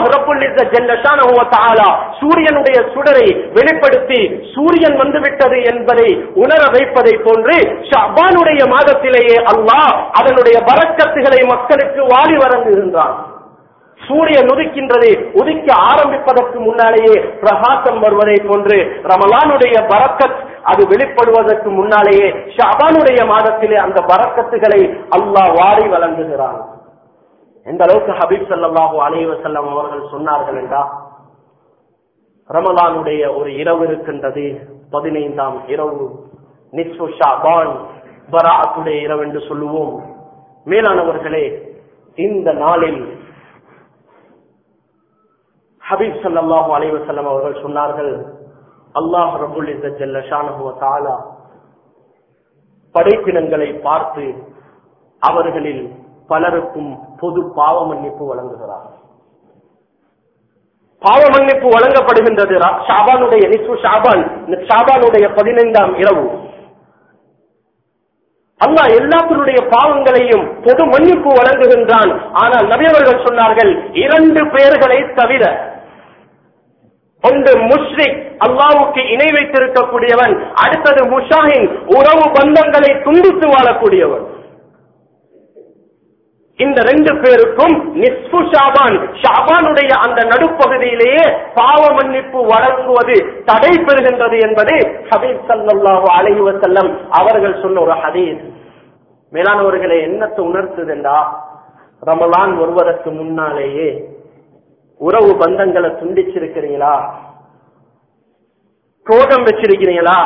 சூரியனுடைய சுடரை வெளிப்படுத்தி சூரியன் வந்துவிட்டது என்பதை உணர வைப்பதை போன்று ஷபானுடைய மாதத்திலேயே அல்லாஹ் அதனுடைய வரக்கத்துகளை மக்களுக்கு வாரி வழங்குகின்றான் சூரியன் உதிக்கின்றது உதிக்க ஆரம்பிப்பதற்கு முன்னாலேயே பிரகாசம் வருவதை போன்று ரமலானுடைய பரக்கத் அது வெளிப்படுவதற்கு முன்னாலேயே ஷபானுடைய மாதத்திலே அந்த பரக்கத்துகளை அல்லாஹ் வாரி வழங்குகிறான் எந்த அளவுக்கு ஹபீப் சல்லாஹூ அலைவசல்லம் அவர்கள் சொன்னார்கள் என்றா ரமலானுடைய ஒரு இரவு இருக்கின்றது பதினைந்தாம் இரவு நிஸ்பு ஷாபான் பராத்துடைய இரவு என்று சொல்லுவோம் மேலானவர்களே இந்த நாளில் ஹபீப் சல்லாஹூ அலைவசல்லம் அவர்கள் சொன்னார்கள் அல்லாஹ் ரபுல் தாலா படைப்பினங்களை பார்த்து அவர்களில் பலருக்கும் பொது பாவ மன்னிப்பு வழங்குகிறார் பாவ மன்னிப்பு வழங்கப்படுகின்றது ஷாபானுடைய நிஸ்பு ஷாபான் ஷாபானுடைய பதினைந்தாம் இரவு அல்லாஹ் எல்லாத்தினுடைய பாவங்களையும் பொது மன்னிப்பு வழங்குகின்றான் ஆனால் நபியவர்கள் சொன்னார்கள் இரண்டு பேர்களை தவிர ஒன்று முஷ்ரிக் அல்லாவுக்கு இணை வைத்திருக்கக்கூடியவன் அடுத்தது முஷாஹின் உறவு பந்தங்களை துண்டித்து வாழக்கூடியவன் இந்த ரெண்டு பேருக்கும் நிஸ்பு ஷாபான் ஷாபானுடைய அந்த நடுப்பகுதியிலேயே பாவ மன்னிப்பு வழங்குவது தடை பெறுகின்றது என்பது ஹபீப் சல்லாஹூ அலைஹி வசல்லம் அவர்கள் சொன்ன ஒரு ஹதீஸ் மேலானவர்களை என்னத்தை உணர்த்துதுண்டா ரமலான் வருவதற்கு முன்னாலேயே உறவு பந்தங்களை துண்டிச்சிருக்கிறீங்களா கோபம் வச்சிருக்கிறீங்களா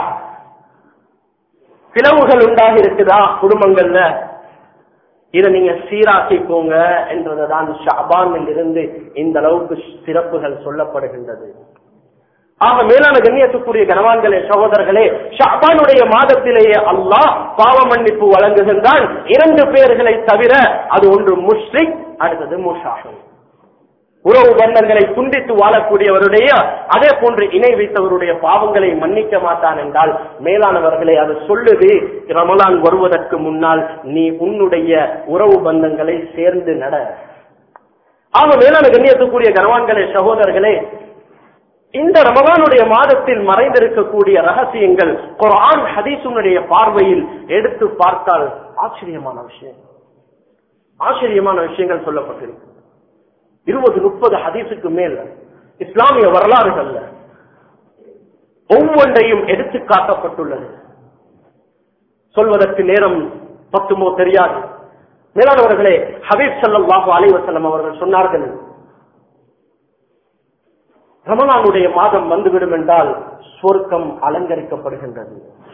பிளவுகள் உண்டாகி இருக்குதா குடும்பங்கள்ல இதை நீங்க சீராக்கிக்கோங்க என்றதுதான் ஷாபானில் இருந்து இந்த அளவுக்கு சிறப்புகள் சொல்லப்படுகின்றது ஆக மேலான கண்ணியத்துக்குரிய கனவான்களே சகோதரர்களே ஷாபானுடைய மாதத்திலேயே அல்லாஹ் பாவ மன்னிப்பு வழங்குகின்றான் இரண்டு பேர்களை தவிர அது ஒன்று முஷ்ரிக் அடுத்தது முஷாஹன் உறவு பந்தங்களை துண்டித்து வாழக்கூடியவருடைய அதே போன்று இணை வைத்தவருடைய பாவங்களை மன்னிக்க மாட்டான் என்றால் மேலானவர்களை அது சொல்லுது ரமலான் வருவதற்கு முன்னால் நீ உன்னுடைய உறவு பந்தங்களை சேர்ந்து நட ஆக மேலான கண்ணியத்துக்குரிய கனவான்களே சகோதரர்களே இந்த ரமலானுடைய மாதத்தில் மறைந்திருக்கக்கூடிய ரகசியங்கள் குரான் ஹதீசுனுடைய பார்வையில் எடுத்து பார்த்தால் ஆச்சரியமான விஷயம் ஆச்சரியமான விஷயங்கள் சொல்லப்பட்டிருக்கு இருபது முப்பது ஹதீஸுக்கு மேல் இஸ்லாமிய வரலாறுகள்ல ஒவ்வொன்றையும் எடுத்து காட்டப்பட்டுள்ளது சொல்வதற்கு நேரம் பத்துமோ தெரியாது மேலானவர்களே ஹபீப் ஸல்லல்லாஹு அலைஹி வஸல்லம் அவர்கள் சொன்னார்கள் ரமலானுடைய மாதம் வந்துவிடும் என்றால் சொர்க்கம் அலங்கரிக்கப்படுகின்றது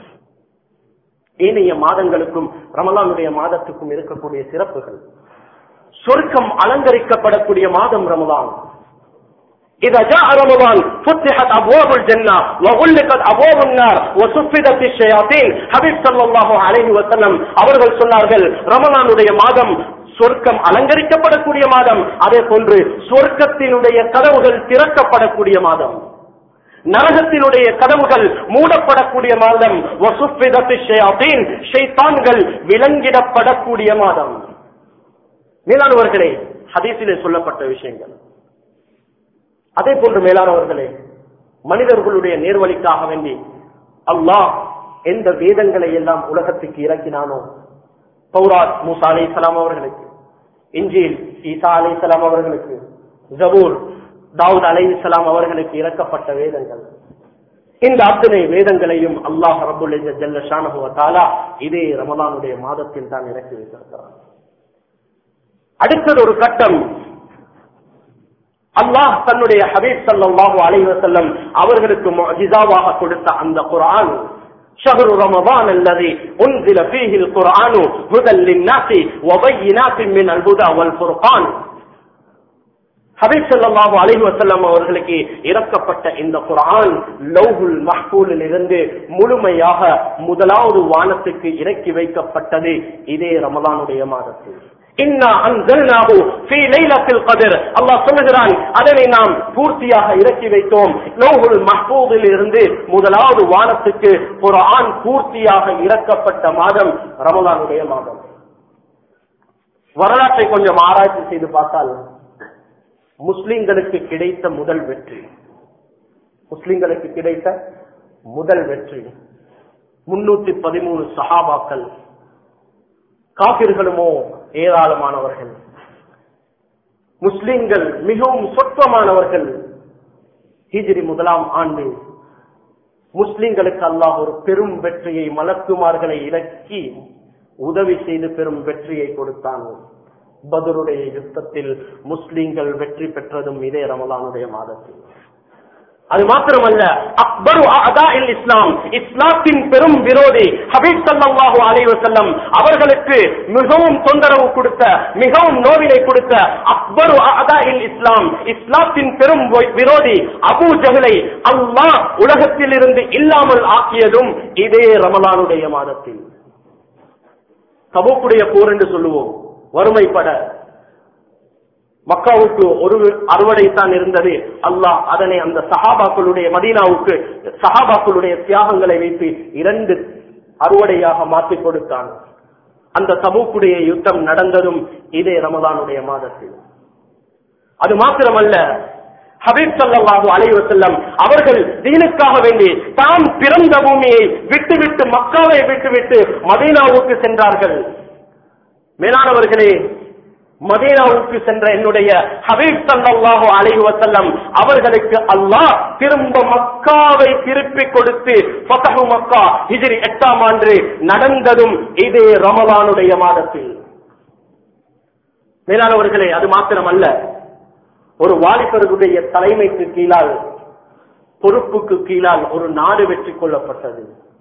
ஏனைய மாதங்களுக்கும் ரமலானுடைய மாதத்துக்கும் இருக்கக்கூடிய சிறப்புகள் சொர்க்கம் அலங்கரிக்கப்படக்கூடிய மாதம் ரமலான் إذا جاء رمضان فتحت أبواب الجنة وغلقت أبواب النار وصفدت الشياطين حبيب صلى الله عليه وسلم அவர்கள் சொன்னார்கள் ரமலானுடைய மாதம் சொர்க்கம் அலங்கரிக்கப்படக்கூடிய மாதம் அதே போன்று சொர்க்கத்தினுடைய கதவுகள் திறக்கப்படக்கூடிய மாதம் நரகத்தினுடைய கதவுகள் மூடப்படக்கூடிய மாதம் வசுஃபிதத்து ஷயாத்தீன் ஷைத்தான்கள் விலங்கிடப்படக்கூடிய மாதம் மேலானவர்களே ஹதீஸிலே சொல்லப்பட்ட விஷயங்கள் அதே போன்று மேலானவர்களே மனிதர்களுடைய நேர்வழிக்காக வேண்டி அல்லாஹ் எந்த வேதங்களை எல்லாம் உலகத்துக்கு இறக்கினானோ பௌராத் மூசா அலை அவர்களுக்கு இஞ்சில் ஈசா அலை அவர்களுக்கு ஜபூர் தாவூத் அலை அவர்களுக்கு இறக்கப்பட்ட வேதங்கள் இந்த அத்தனை வேதங்களையும் அல்லாஹ் ரபுல் ஜல்ல ஷானஹு வ தஆலா இதே ரமலானுடைய மாதத்தில் தான் இறக்கி வைத்திருக்கிறார் அடுத்தது ஒரு கட்டம் அல்லாஹ் தன்னுடைய ஹபீப் ஸல்லல்லாஹு அலைஹி வஸல்லம் அவர்களுக்கு முஅஜிசாவாக கொடுத்த அந்த குர்ஆன் شهر رمضان الذي أنزل فيه القرآن هدى للناس وبينات من الهدى والفرقان ஹபீப் ஸல்லல்லாஹு அலைஹி வஸல்லம் அவர்களுக்கு இறக்கப்பட்ட இந்த குர்ஆன் லௌஹுல் மஹ்பூலில் இருந்து முழுமையாக முதலாவது வானத்துக்கு இறக்கி வைக்கப்பட்டது இதே ரமலானுடைய மாதத்தில் இன்னா அன்சல்னாஹு ஃபீ லைலத்தில் கத்ர் அல்லாஹ் சொல்லுகிறான் அதனை நாம் பூர்த்தியாக இறக்கி வைத்தோம் லௌஹுல் மஹ்பூதில் இருந்து முதலாவது வானத்துக்கு குர்ஆன் பூர்த்தியாக இறக்கப்பட்ட மாதம் ரமலானுடைய மாதம் வரலாற்றை கொஞ்சம் ஆராய்ச்சி செய்து பார்த்தால் முஸ்லிம்களுக்கு கிடைத்த முதல் வெற்றி முஸ்லிம்களுக்கு கிடைத்த முதல் வெற்றி முன்னூத்தி பதிமூணு சஹாபாக்கள் காபிர்களுமோ ஏராளமானவர்கள் முஸ்லிம்கள் மிகவும் சொற்பமானவர்கள் ஹிஜ்ரி முதலாம் ஆண்டு முஸ்லிம்களுக்கு அல்லாஹ் ஒரு பெரும் வெற்றியை மலக்குமார்களை இறக்கி உதவி செய்து பெரும் வெற்றியை கொடுத்தான் பதருடைய யுத்தத்தில் முஸ்லிம்கள் வெற்றி பெற்றதும் இதே ரமலானுடைய மாதத்தில் அது மாத்திரமல்ல அக்பரு அதாயில் இஸ்லாம் இஸ்லாத்தின் பெரும் விரோதி ஹபீப் சல்லாஹூ அலைஹி வஸல்லம் அவர்களுக்கு மிகவும் தொந்தரவு கொடுத்த மிகவும் நோவினை கொடுத்த அக்பரு அதாயில் இஸ்லாம் இஸ்லாத்தின் பெரும் விரோதி அபூ ஜஹலை அல்லாஹ் உலகத்தில் இருந்து இல்லாமல் ஆக்கியதும் இதே ரமலானுடைய மாதத்தில் தபுக்குடைய போர் என்று சொல்லுவோம் வறுமைப்பட மக்காவுக்கு ஒரு அறுவடை தான் இருந்தது அல்லாஹ் அதனை அந்த சஹாபாக்களுடைய மதீனாவுக்கு சஹாபாக்களுடைய தியாகங்களை வைத்து இரண்டு அறுவடையாக மாற்றிக் கொடுத்தான் அந்த தபூக்குடைய யுத்தம் நடந்ததும் இதே ரமதானுடைய மாதத்தில் அது மாத்திரமல்ல ஹபீப் சல்லாஹூ அலைவ செல்லம் அவர்கள் தீனுக்காக வேண்டி தாம் பிறந்த பூமியை விட்டுவிட்டு மக்காவை விட்டுவிட்டு மதீனாவுக்கு சென்றார்கள் மேலானவர்களே மதீனாவுக்கு சென்ற என்னுடைய ஹபீப் சல்லாஹூ அலைஹி வசல்லம் அவர்களுக்கு அல்லாஹ் திரும்ப மக்காவை திருப்பி கொடுத்து ஃபதஹு மக்கா ஹிஜ்ரி எட்டாம் ஆண்டு நடந்ததும் இதே ரமலானுடைய மாதத்தில் மேலானவர்களே அது மாத்திரமல்ல ஒரு வாலிபர்களுடைய தலைமைக்கு கீழால் பொறுப்புக்கு கீழால் ஒரு நாடு வெற்றி கொள்ளப்பட்டது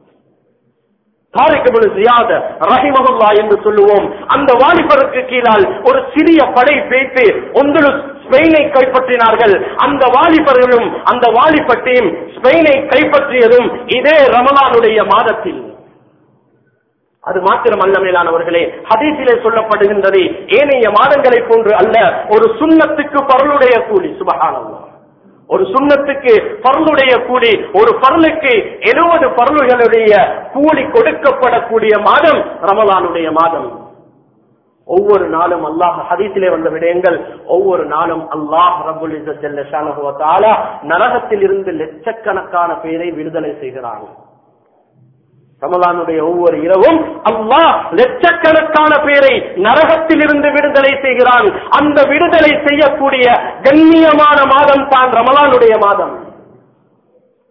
ரஹிமகுல்லா என்று சொல்லுவோம் அந்த வாலிபருக்கு கீழால் ஒரு சிறிய படை பேத்து ஒன்று ஸ்பெயினை கைப்பற்றினார்கள் அந்த வாலிபர்களும் அந்த வாலிபட்டையும் ஸ்பெயினை கைப்பற்றியதும் இதே ரமலானுடைய மாதத்தில் அது மாத்திரம் அல்ல மேலானவர்களே ஹதீஸிலே சொல்லப்படுகின்றது ஏனைய மாதங்களை போன்று அல்ல ஒரு சுண்ணத்துக்கு பருளுடைய கூலி சுபகானல்லா ஒரு சுண்ணத்துக்கு பருளுடைய கூலி ஒரு பருளுக்கு எழுபது பருளுகளுடைய கூலி கொடுக்கப்படக்கூடிய மாதம் ரமலானுடைய மாதம் ஒவ்வொரு நாளும் அல்லாஹ் ஹதீஸிலே வந்த விடயங்கள் ஒவ்வொரு நாளும் அல்லாஹ் ரபுல் நரகத்தில் இருந்து லட்சக்கணக்கான பேரை விடுதலை செய்கிறான் ரமலானுடைய ஒவ்வொரு இரவும் அல்லாஹ் லட்சக்கணக்கான பேரை நரகத்தில் இருந்து விடுதலை செய்கிறான் அந்த விடுதலை செய்யக்கூடிய கண்ணியமான மாதம் தான் ரமலானுடைய மாதம்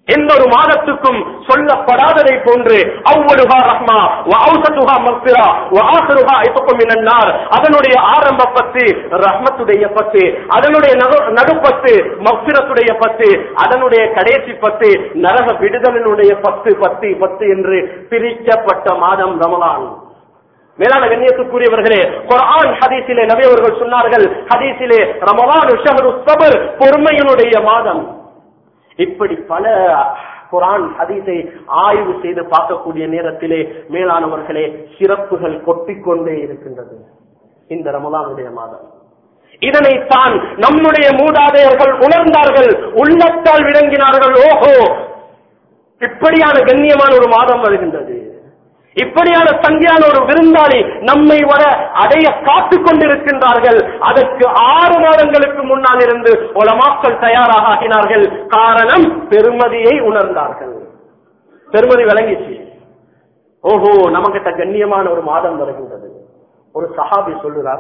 எந்த ஒரு மாதத்துக்கும் சொல்லப்படாததை போன்று அவ்வளுகா ரஹ்மா வஅவுசதுஹா மக்ஃபிரா வஆகிருஹா இத்கும் மினன் நார் அதனுடைய ஆரம்ப பத்து ரஹ்மத்துடைய பத்து அதனுடைய நடு- நடுப்பத்து மக்ஃபிரத்துடைய பத்து அதனுடைய கடைசி பத்து நரக விடுதலினுடைய பத்து பத்து பத்து என்று பிரிக்கப்பட்ட மாதம் ரமலான் மேலான கண்ணியத்துக்குரியவர்களே குர்ஆன் ஹதீஸிலே நபி அவர்கள் சொன்னார்கள் ஹதீஸிலே ரமலான் ஷஹ்ரு ஸபர் பொறுமையினுடைய மாதம் இப்படி பல குரான் ஹதீஸை ஆய்வு செய்து பார்க்கக்கூடிய நேரத்திலே மேலானவர்களே சிறப்புகள் கொட்டிக்கொண்டே இருக்கின்றது இந்த ரமலானுடைய மாதம் இதனைத்தான் நம்முடைய மூதாதையர்கள் உணர்ந்தார்கள் உள்ளத்தால் விளங்கினார்கள் ஓஹோ இப்படியான கண்ணியமான ஒரு மாதம் வருகின்றது இப்படியான சங்கியான ஒரு விருந்தாளி நம்மை வர அடைய காத்துக் கொண்டிருக்கின்றார்கள் அதற்கு ஆறு மாதங்களுக்கு முன்னால் இருந்து உலமாக்கள் தயாராக ஆகினார்கள் காரணம் பெருமதியை உணர்ந்தார்கள் பெருமதி விளங்கிச்சு ஓஹோ நமக்கிட்ட கண்ணியமான ஒரு மாதம் வருகின்றது ஒரு சஹாபி சொல்லுறார்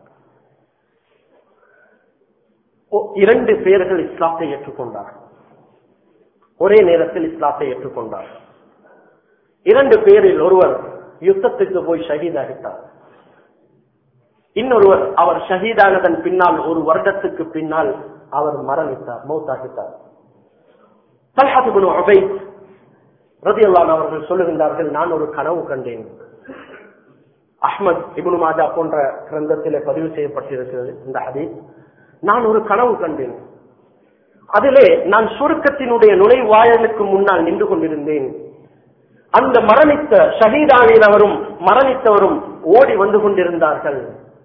ஓ- இரண்டு பேர்கள் இஸ்லாத்தை ஏற்றுக்கொண்டார்கள் ஒரே நேரத்தில் இஸ்லாத்தை ஏற்றுக்கொண்டார் இரண்டு பேரில் ஒருவர் யுத்தத்துக்கு போய் ஷஹீதாகிட்டார் இன்னொருவர் அவர் ஷஹீதானதன் பின்னால் ஒரு வருடத்துக்கு பின்னால் அவர் மரணித்தார் மௌத்தாகிட்டார் தல்ஹாத் இப்னு உபைத் ரதியல்லாஹு அவர்கள் சொல்லுகின்றார்கள் நான் ஒரு கனவு கண்டேன் அஹ்மத் இப்னு மாஜா போன்ற கிரந்தத்திலே பதிவு செய்யப்பட்டிருக்கிறது இந்த ஹதீஸ் நான் ஒரு கனவு கண்டேன் அதிலே நான் சுருக்கத்தினுடைய நுழைவாயலுக்கு முன்னால் நின்று கொண்டிருந்தேன் அந்த மரணித்த ஷஹீதாவினவரும் மரணித்தவரும் ஓடி வந்து கொண்டிருந்தார்கள்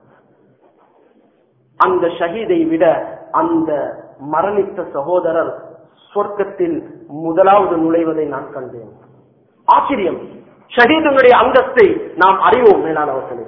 அந்த ஷஹீதை விட அந்த மரணித்த சகோதரர் சொர்க்கத்தில் முதலாவது நுழைவதை நான் கண்டேன் ஆச்சரியம் ஷஹீதுடைய அந்தஸ்தை நாம் அறிவோம் மேலானவர்களே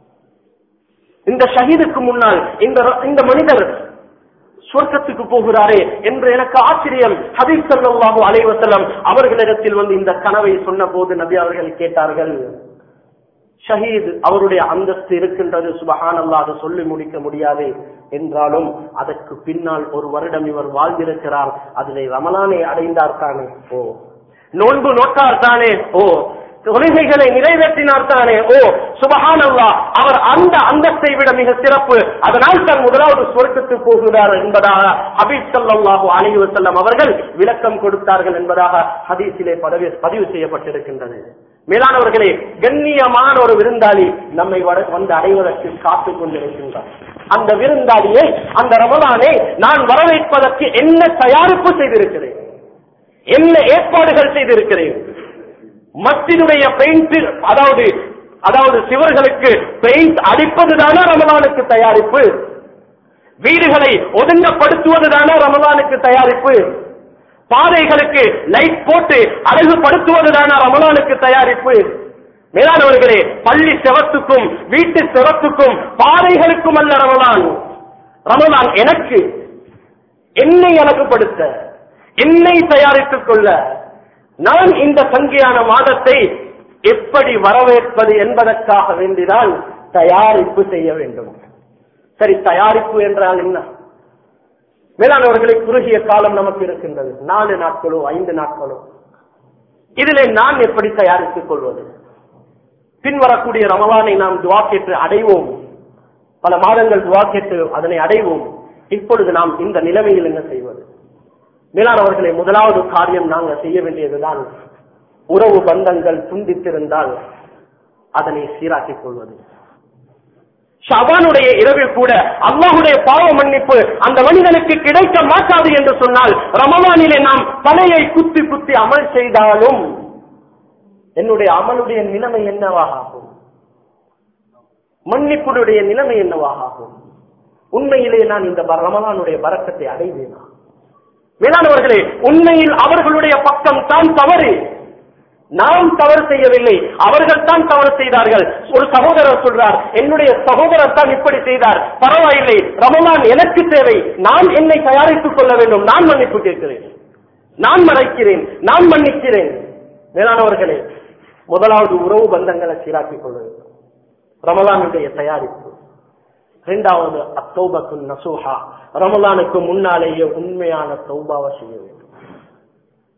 இந்த ஷஹீதுக்கு முன்னால் இந்த இந்த மனிதர் சொர்க்கத்துக்கு போகிறாரே என்று எனக்கு ஆச்சரியம் ஹபீப் ஸல்லல்லாஹு அலைஹி வஸல்லம் அவர்களிடத்தில் வந்து இந்த கனவை சொன்ன போது நபி அவர்கள் கேட்டார்கள் ஷஹீத் அவருடைய அந்தஸ்து இருக்கின்றது சுபஹானல்லாஹ் அதை சொல்லி முடிக்க முடியாது என்றாலும் அதற்கு பின்னால் ஒரு வருடம் இவர் வாழ்ந்திருக்கிறார் அதிலே ரமலானை அடைந்தார் தானே ஓ நோன்பு நோட்டார் தானே ஓ தொழுகைகளை நிறைவேற்றினார் தானே ஓ சுபஹானல்லா அவர் அந்த அந்தஸ்தை விட மிக சிறப்பு அதனால் தான் முதலாவது சொர்க்கத்து போகிறார் என்பதாக ஹபீப் ஸல்லல்லாஹு அலைஹி வஸல்லம் அவர்கள் விளக்கம் கொடுத்தார்கள் என்பதாக ஹதீஸிலே பதவி பதிவு செய்யப்பட்டிருக்கின்றது மேலானவர்களே கண்ணியமான ஒரு விருந்தாளி நம்மை வர- வந்து அடைவதற்கு காத்துக் கொண்டிருக்கின்றார் அந்த விருந்தாளியை அந்த ரமலானை நான் வரவேற்பதற்கு என்ன தயாரிப்பு செய்திருக்கிறேன் என்ன ஏற்பாடுகள் செய்திருக்கிறேன் மஸ்ஜிதுடைய பெயிண்ட் அதாவது அதாவது சிவர்களுக்கு பெயிண்ட் அடிப்பதுதானே ரமலானுக்கு தயாரிப்பு வீடுகளை ஒதுங்கப்படுத்துவதுதானே ரமலானுக்கு தயாரிப்பு பாதைகளுக்கு லைட் போட்டு அழகுபடுத்துவதுதானே ரமலானுக்கு தயாரிப்பு மேலானவர்களே பள்ளி செவத்துக்கும் வீட்டு செவத்துக்கும் பாதைகளுக்கும் அல்ல ரமலான் ரமலான் எனக்கு என்னை அழகுபடுத்த என்னை தயாரித்துக் கொள்ள நான் இந்த சங்கியான மாதத்தை எப்படி வரவேற்பது என்பதற்காக வேண்டிதான் தயாரிப்பு செய்ய வேண்டும் சரி தயாரிப்பு என்றால் என்ன மேலானவர்களை குறுகிய காலம் நமக்கு இருக்கின்றது நாலு நாட்களோ ஐந்து நாட்களோ இதிலே நான் எப்படி தயாரித்துக் கொள்வது பின்வரக்கூடிய ரமலானை நாம் துவா கேட்டு அடைவோம் பல மாதங்கள் துவா கேட்டு அதனை அடைவோம் இப்பொழுது நாம் இந்த நிலைமையில் என்ன செய்வது மேலானவர்களை முதலாவது காரியம் நாங்கள் செய்ய வேண்டியதுதான் உறவு பந்தங்கள் துண்டித்திருந்தால் அதனை சீராக்கிக் கொள்வது ஷபானுடைய இரவில் கூட அல்லாஹுடைய பாவ மன்னிப்பு அந்த மனிதனுக்கு கிடைக்க மாட்டாது என்று சொன்னால் ரமலானிலே நாம் தலையை குத்தி குத்தி அமல் செய்தாலும் என்னுடைய அமலுடைய நிலைமை என்னவாக ஆகும் மன்னிப்புடைய நிலைமை என்னவாக ஆகும் உண்மையிலே நான் இந்த ப- ரமலானுடைய பறக்கத்தை அடைவேனா மேலானவர்களே உண்மையில் அவர்களுடைய பக்கம் தான் தவறு நாம் தவறு செய்யவில்லை அவர்கள் தான் தவறு செய்தார்கள் ஒரு சகோதரர் சொல்றார் என்னுடைய சகோதரர் தான் இப்படி செய்தார் பரவாயில்லை ரமலான் எனக்கு தேவை நான் என்னை தயாரித்துக் கொள்ள வேண்டும் நான் மன்னிப்பு கேட்கிறேன் நான் மறைக்கிறேன் நான் மன்னிக்கிறேன் மேலானவர்களே முதலாவது உறவு பந்தங்களை சீராக்கிக் கொள்ள வேண்டும் ரமலானுடைய தயாரிப்பு இரண்டாவது அத்தௌபத்து நசூஹா ரமலானுக்கு முன்னாலேயே உண்மையான தௌபாவை செய்ய வேண்டும்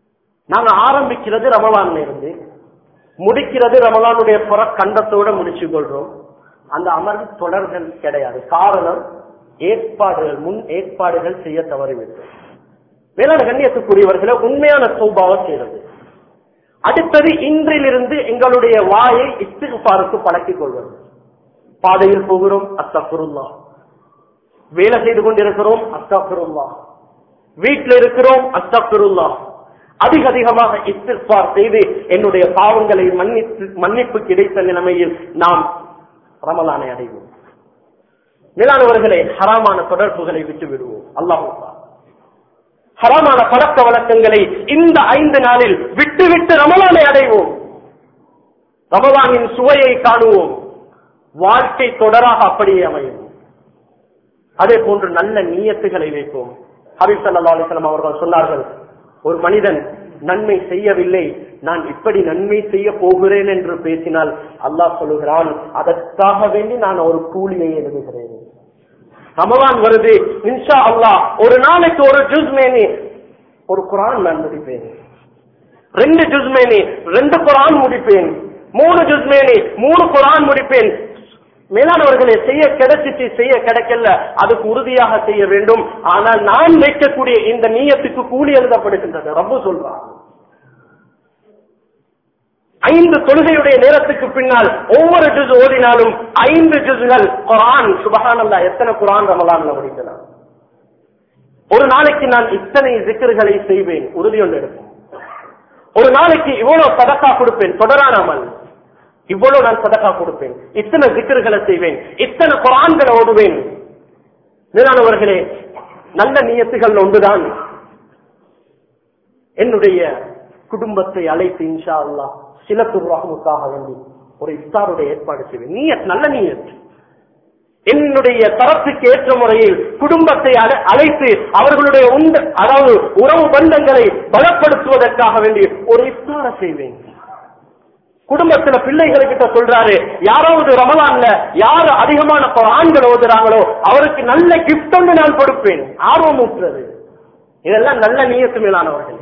நாங்க ஆரம்பிக்கிறது ரமலான்ல இருந்து முடிக்கிறது ரமலானுடைய புற கண்டத்தோட முடிச்சு கொள்றோம் அந்த அமர்வு தொடர்கள் கிடையாது காரணம் ஏற்பாடுகள் முன் ஏற்பாடுகள் செய்ய தவறிவிட்டோம் மேலான கண்ணியத்துக்குரியவர்களை உண்மையான சௌபாவை செய்யறது அடுத்தது இன்றிலிருந்து எங்களுடைய வாயை இஸ்திகுபாருக்கு பழக்கிக் கொள்வது பாதையில் போகிறோம் அஸ்தகுருல்லா வேலை செய்து கொண்டிருக்கிறோம் அஸ்தகுருல்லா வீட்டில் இருக்கிறோம் அஸ்தகுருல்லா அதிக அதிகமாக இஸ்திஃபார் செய்து என்னுடைய பாவங்களை மன்னித்து மன்னிப்பு கிடைத்த நிலைமையில் நாம் ரமலானை அடைவோம் மேலானவர்களே ஹராமான தொடர்புகளை விட்டு விடுவோம் அல்லாஹ் ஹராமான பழக்க வழக்கங்களை இந்த ஐந்து நாளில் விட்டு விட்டு ரமலானை அடைவோம் ரமலானின் சுவையை காணுவோம் வாழ்க்கை தொடராக அப்படியே அமையும் அதே போன்று நல்ல நீயத்துகளை வைப்போம் ஹபீப் சல்லா அலிஸ்லாம் அவர்கள் சொன்னார்கள் ஒரு மனிதன் நன்மை செய்யவில்லை நான் இப்படி நன்மை செய்ய போகிறேன் என்று பேசினால் அல்லாஹ் சொல்லுகிறான் அதற்காக வேண்டி நான் ஒரு கூலியை எழுதுகிறேன் ரமலான் வருது இன்ஷா அல்லாஹ் ஒரு நாளைக்கு ஒரு ஜூஸ் மேனி ஒரு குரான் நான் முடிப்பேன் ரெண்டு ஜூஸ் மேனி ரெண்டு குரான் முடிப்பேன் மூணு ஜூஸ் மேனி மூணு குரான் முடிப்பேன் மேலானவர்களை செய்ய கிடைச்சிச்சு செய்ய கிடைக்கல அதுக்கு உறுதியாக செய்ய வேண்டும் ஆனால் நான் வைக்கக்கூடிய இந்த நீயத்துக்கு கூலி எழுதப்படுகின்றது ரப்பு சொல்றான் ஐந்து தொழுகையுடைய நேரத்துக்கு பின்னால் ஒவ்வொரு ஜுஸ் ஓடினாலும் ஐந்து ஜுஸ்கள் குரான் சுபஹானல்லா எத்தனை குரான் ரமலான்ல முடிக்கலாம் ஒரு நாளைக்கு நான் இத்தனை சிக்கர்களை செய்வேன் உறுதி ஒன்று எடுப்பேன் ஒரு நாளைக்கு இவ்வளவு சதக்கா கொடுப்பேன் தொடரானாமல் இவ்வளவு நான் சதக்கா கொடுப்பேன் இத்தனை சிக்கர்களை செய்வேன் இத்தனை குரான்களை ஓடுவேன் மேலானவர்களே நல்ல நியத்துகள் ஒன்றுதான் என்னுடைய குடும்பத்தை அழைத்து இன்ஷா அல்லா சில துர்வாகமுக்காக வேண்டி ஒரு இஃப்தாருடைய ஏற்பாடு செய்வேன் நீயத் நல்ல நீயத் என்னுடைய தரத்துக்கு ஏற்ற முறையில் குடும்பத்தை அழை- அழைத்து அவர்களுடைய உண்ட அதாவது உறவு பந்தங்களை பலப்படுத்துவதற்காக வேண்டி ஒரு இஃப்தார செய்வேன் குடும்பத்துல பிள்ளைகள் கிட்ட சொல்றாரு யாராவது ரமலான்ல யாரு அதிகமான ஆண்கள் ஓதுறாங்களோ அவருக்கு நல்ல கிஃப்ட் ஒன்று நான் கொடுப்பேன் ஆர்வம் ஊற்றுறது இதெல்லாம் நல்ல நீயத்து மேலானவர்களே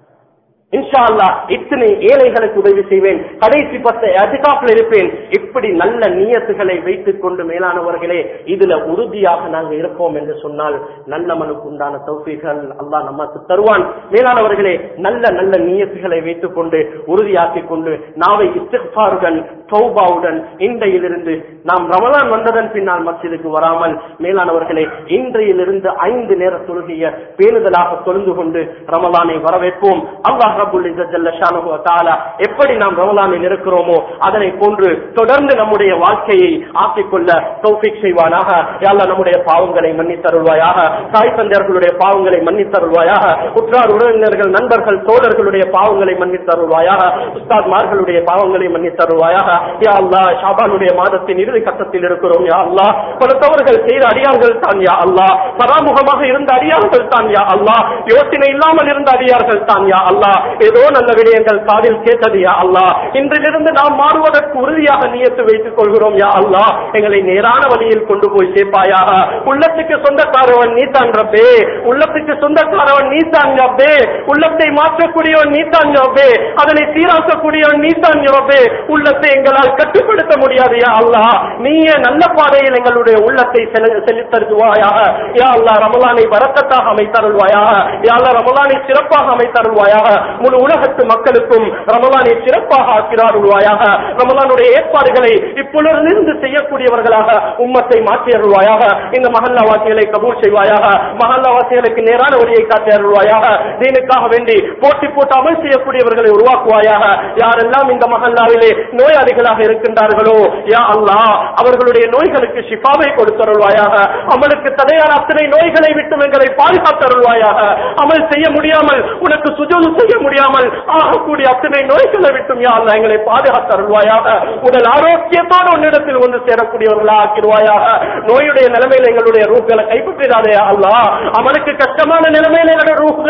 இன்ஷா அல்லா இத்தனை ஏழைகளுக்கு உதவி செய்வேன் கடைசி பத்து அதிகாப்பில் இருப்பேன் இப்படி நல்ல நியத்துகளை வைத்துக் கொண்டு மேலானவர்களே இதுல உறுதியாக நாங்க இருப்போம் என்று சொன்னால் நல்லமனுக்கு உண்டான தௌஃபீகள் அல்லாஹ் நமக்கு தருவான் மேலானவர்களே நல்ல நல்ல நியத்துகளை வைத்துக் கொண்டு உறுதியாக்கிக் கொண்டு நாவை இஸ்திஃபாருடன் தௌபாவுடன் இன்றையிலிருந்து நாம் ரமலான் வந்ததன் பின்னால் மஸ்ஜிதுக்கு வராமல் மேலானவர்களே இன்றையிலிருந்து ஐந்து நேர தொழுகைய பேணுதலாக தொழுந்து கொண்டு ரமலானை வரவேற்போம் அல்லாஹ் ரபுல் இஸ்ஸத் ஜல்ல ஷானஹு வ தஆலா எப்படி நாம் ரமலானில் இருக்கிறோமோ அதனை போன்று தொடர்ந்து நம்முடைய வாழ்க்கையை ஆக்கிக்கொள்ள தௌஃபீக் செய்வானாக யா அல்லாஹ் நம்முடைய பாவங்களை மன்னித்தருள்வாயாக தாய் தந்தையர்களுடைய பாவங்களை மன்னித்தருள்வாயாக உற்றார் உறவினர்கள் நண்பர்கள் தோழர்களுடைய பாவங்களை மன்னித்தருள்வாயாக உஸ்தாத்மார்களுடைய பாவங்களை மன்னித்தருள்வாயாக யா அல்லாஹ் ஷாபானுடைய மாதத்தின் இறுதி கட்டத்தில் இருக்கிறோம் யா அல்லாஹ் பல தவறுகள் செய்த அடியார்கள் தான் யா அல்லாஹ் பராமுகமாக இருந்த அடியார்கள் தான் யா அல்லாஹ் யோசனை இல்லாமல் இருந்த அடியார்கள் தான் யா அல்லாஹ் ஏதோ நல்ல விடயங்கள் காதில் கேட்டது யா அல்லாஹ் இன்றிலிருந்து நாம் மாறுவதற்கு உறுதியாக நியத்து வைத்துக் கொள்கிறோம் யா அல்லாஹ் எங்களை நேரான வழியில் கொண்டு போய் சேர்ப்பாயாக உள்ளத்துக்கு சொந்தக்காரவன் நீ தான் ரப்பே உள்ளத்துக்கு சொந்தக்காரவன் நீ தான் ரப்பே உள்ளத்தை மாற்றக்கூடியவன் நீ தான் ரப்பே அதனை சீராக்கக்கூடியவன் நீ தான் ரப்பே உள்ளத்தை எங்களால் கட்டுப்படுத்த முடியாது யா அல்லாஹ் நீயே நல்ல பாதையில் எங்களுடைய உள்ளத்தை செல- செலுத்தருவாயாக யா அல்லாஹ் ரமலானை வரக்கத்தாக அமைத்தருள்வாயாக யா அல்லாஹ் ரமலானை சிறப்பாக அமைத்தருள்வாயாக முழு உலகத்து மக்களுக்கும் ரமலானை சிறப்பாக ஆக்கிறாருள்வாயாக ரமலானுடைய ஏற்பாடுகளை இப்பொழுதிலிருந்து செய்யக்கூடியவர்களாக உம்மத்தை மாற்றி அருள்வாயாக இந்த மகல்லா வாசிகளை கபூல் செய்வாயாக மகல்லா வாசிகளுக்கு நேரான வழியை காட்டி அருள்வாயாக தீனுக்காக வேண்டி போட்டி போட்டு அமல் செய்யக்கூடியவர்களை உருவாக்குவாயாக யாரெல்லாம் இந்த மகல்லாவிலே நோயாளிகளாக இருக்கின்றார்களோ யா அல்லாஹ் அவர்களுடைய நோய்களுக்கு ஷிஃபாவை கொடுத்தருள்வாயாக அமலுக்கு தடையான அத்தனை நோய்களை விட்டு எங்களை பாதுகாத்தருள்வாயாக அமல் செய்ய முடியாமல் உனக்கு சுஜூது செய்ய முடியாமல் ஆகக்கூடிய அத்தனை நோய்களை விட்டும் யா அல்லாஹ் எங்களை பாதுகாத்தருள்வாயாக உடல் ஆரோக்கியத்தோடு உன்னிடத்தில் வந்து சேரக்கூடியவர்களா ஆக்கிடுவாயாக நோயுடைய நிலைமையில எங்களுடைய ரூப்களை கைப்பற்றிடாதே யா அல்லாஹ் அமலுக்கு கஷ்டமான நிலைமையில எங்களுடைய ரூப்களை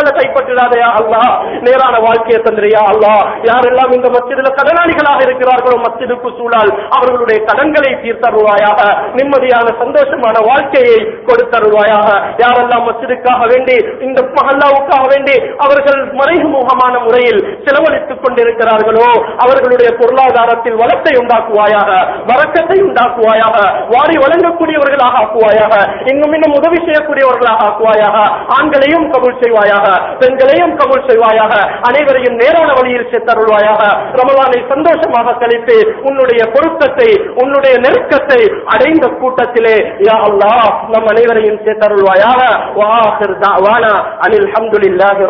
சொத்துக்களை கைப்பற்றிடாதையா அல்லா நேரான வாழ்க்கையை தந்திரியா அல்லா யாரெல்லாம் இந்த மஸ்ஜிதுல கடனாளிகளாக இருக்கிறார்களோ மஸ்ஜிதுக்கு சூழல் அவர்களுடைய கடன்களை தீர்த்தருவாயாக நிம்மதியான சந்தோஷமான வாழ்க்கையை கொடுத்தருவாயாக யாரெல்லாம் மஸ்ஜிதுக்காக வேண்டி இந்த மஹல்லாவுக்காக வேண்டி அவர்கள் மறைமுகமான முறையில் செலவழித்துக் கொண்டிருக்கிறார்களோ அவர்களுடைய பொருளாதாரத்தில் வளத்தை உண்டாக்குவாயாக வரக்கத்தை உண்டாக்குவாயாக வாரி வழங்கக்கூடியவர்களாக ஆக்குவாயாக இன்னும் இன்னும் உதவி செய்யக்கூடியவர்களாக ஆக்குவாயாக ஆண்களையும் கபூல் செய்வாயாக பெண்களையும் கபூல் செய்வாயாக அனைவரையும் நேரான வழியில் சேர்த்தருள்வாயாக ரமலானை சந்தோஷமாக கழித்து உன்னுடைய பொருத்தத்தை உன்னுடைய நெருக்கத்தை அடைந்த கூட்டத்திலே யா அல்லாஹ் நம் அனைவரையும் சேர்த்தருள்வாயாக வாஹிர் தாவானா அனில் அல்ஹம்துலில்லாஹி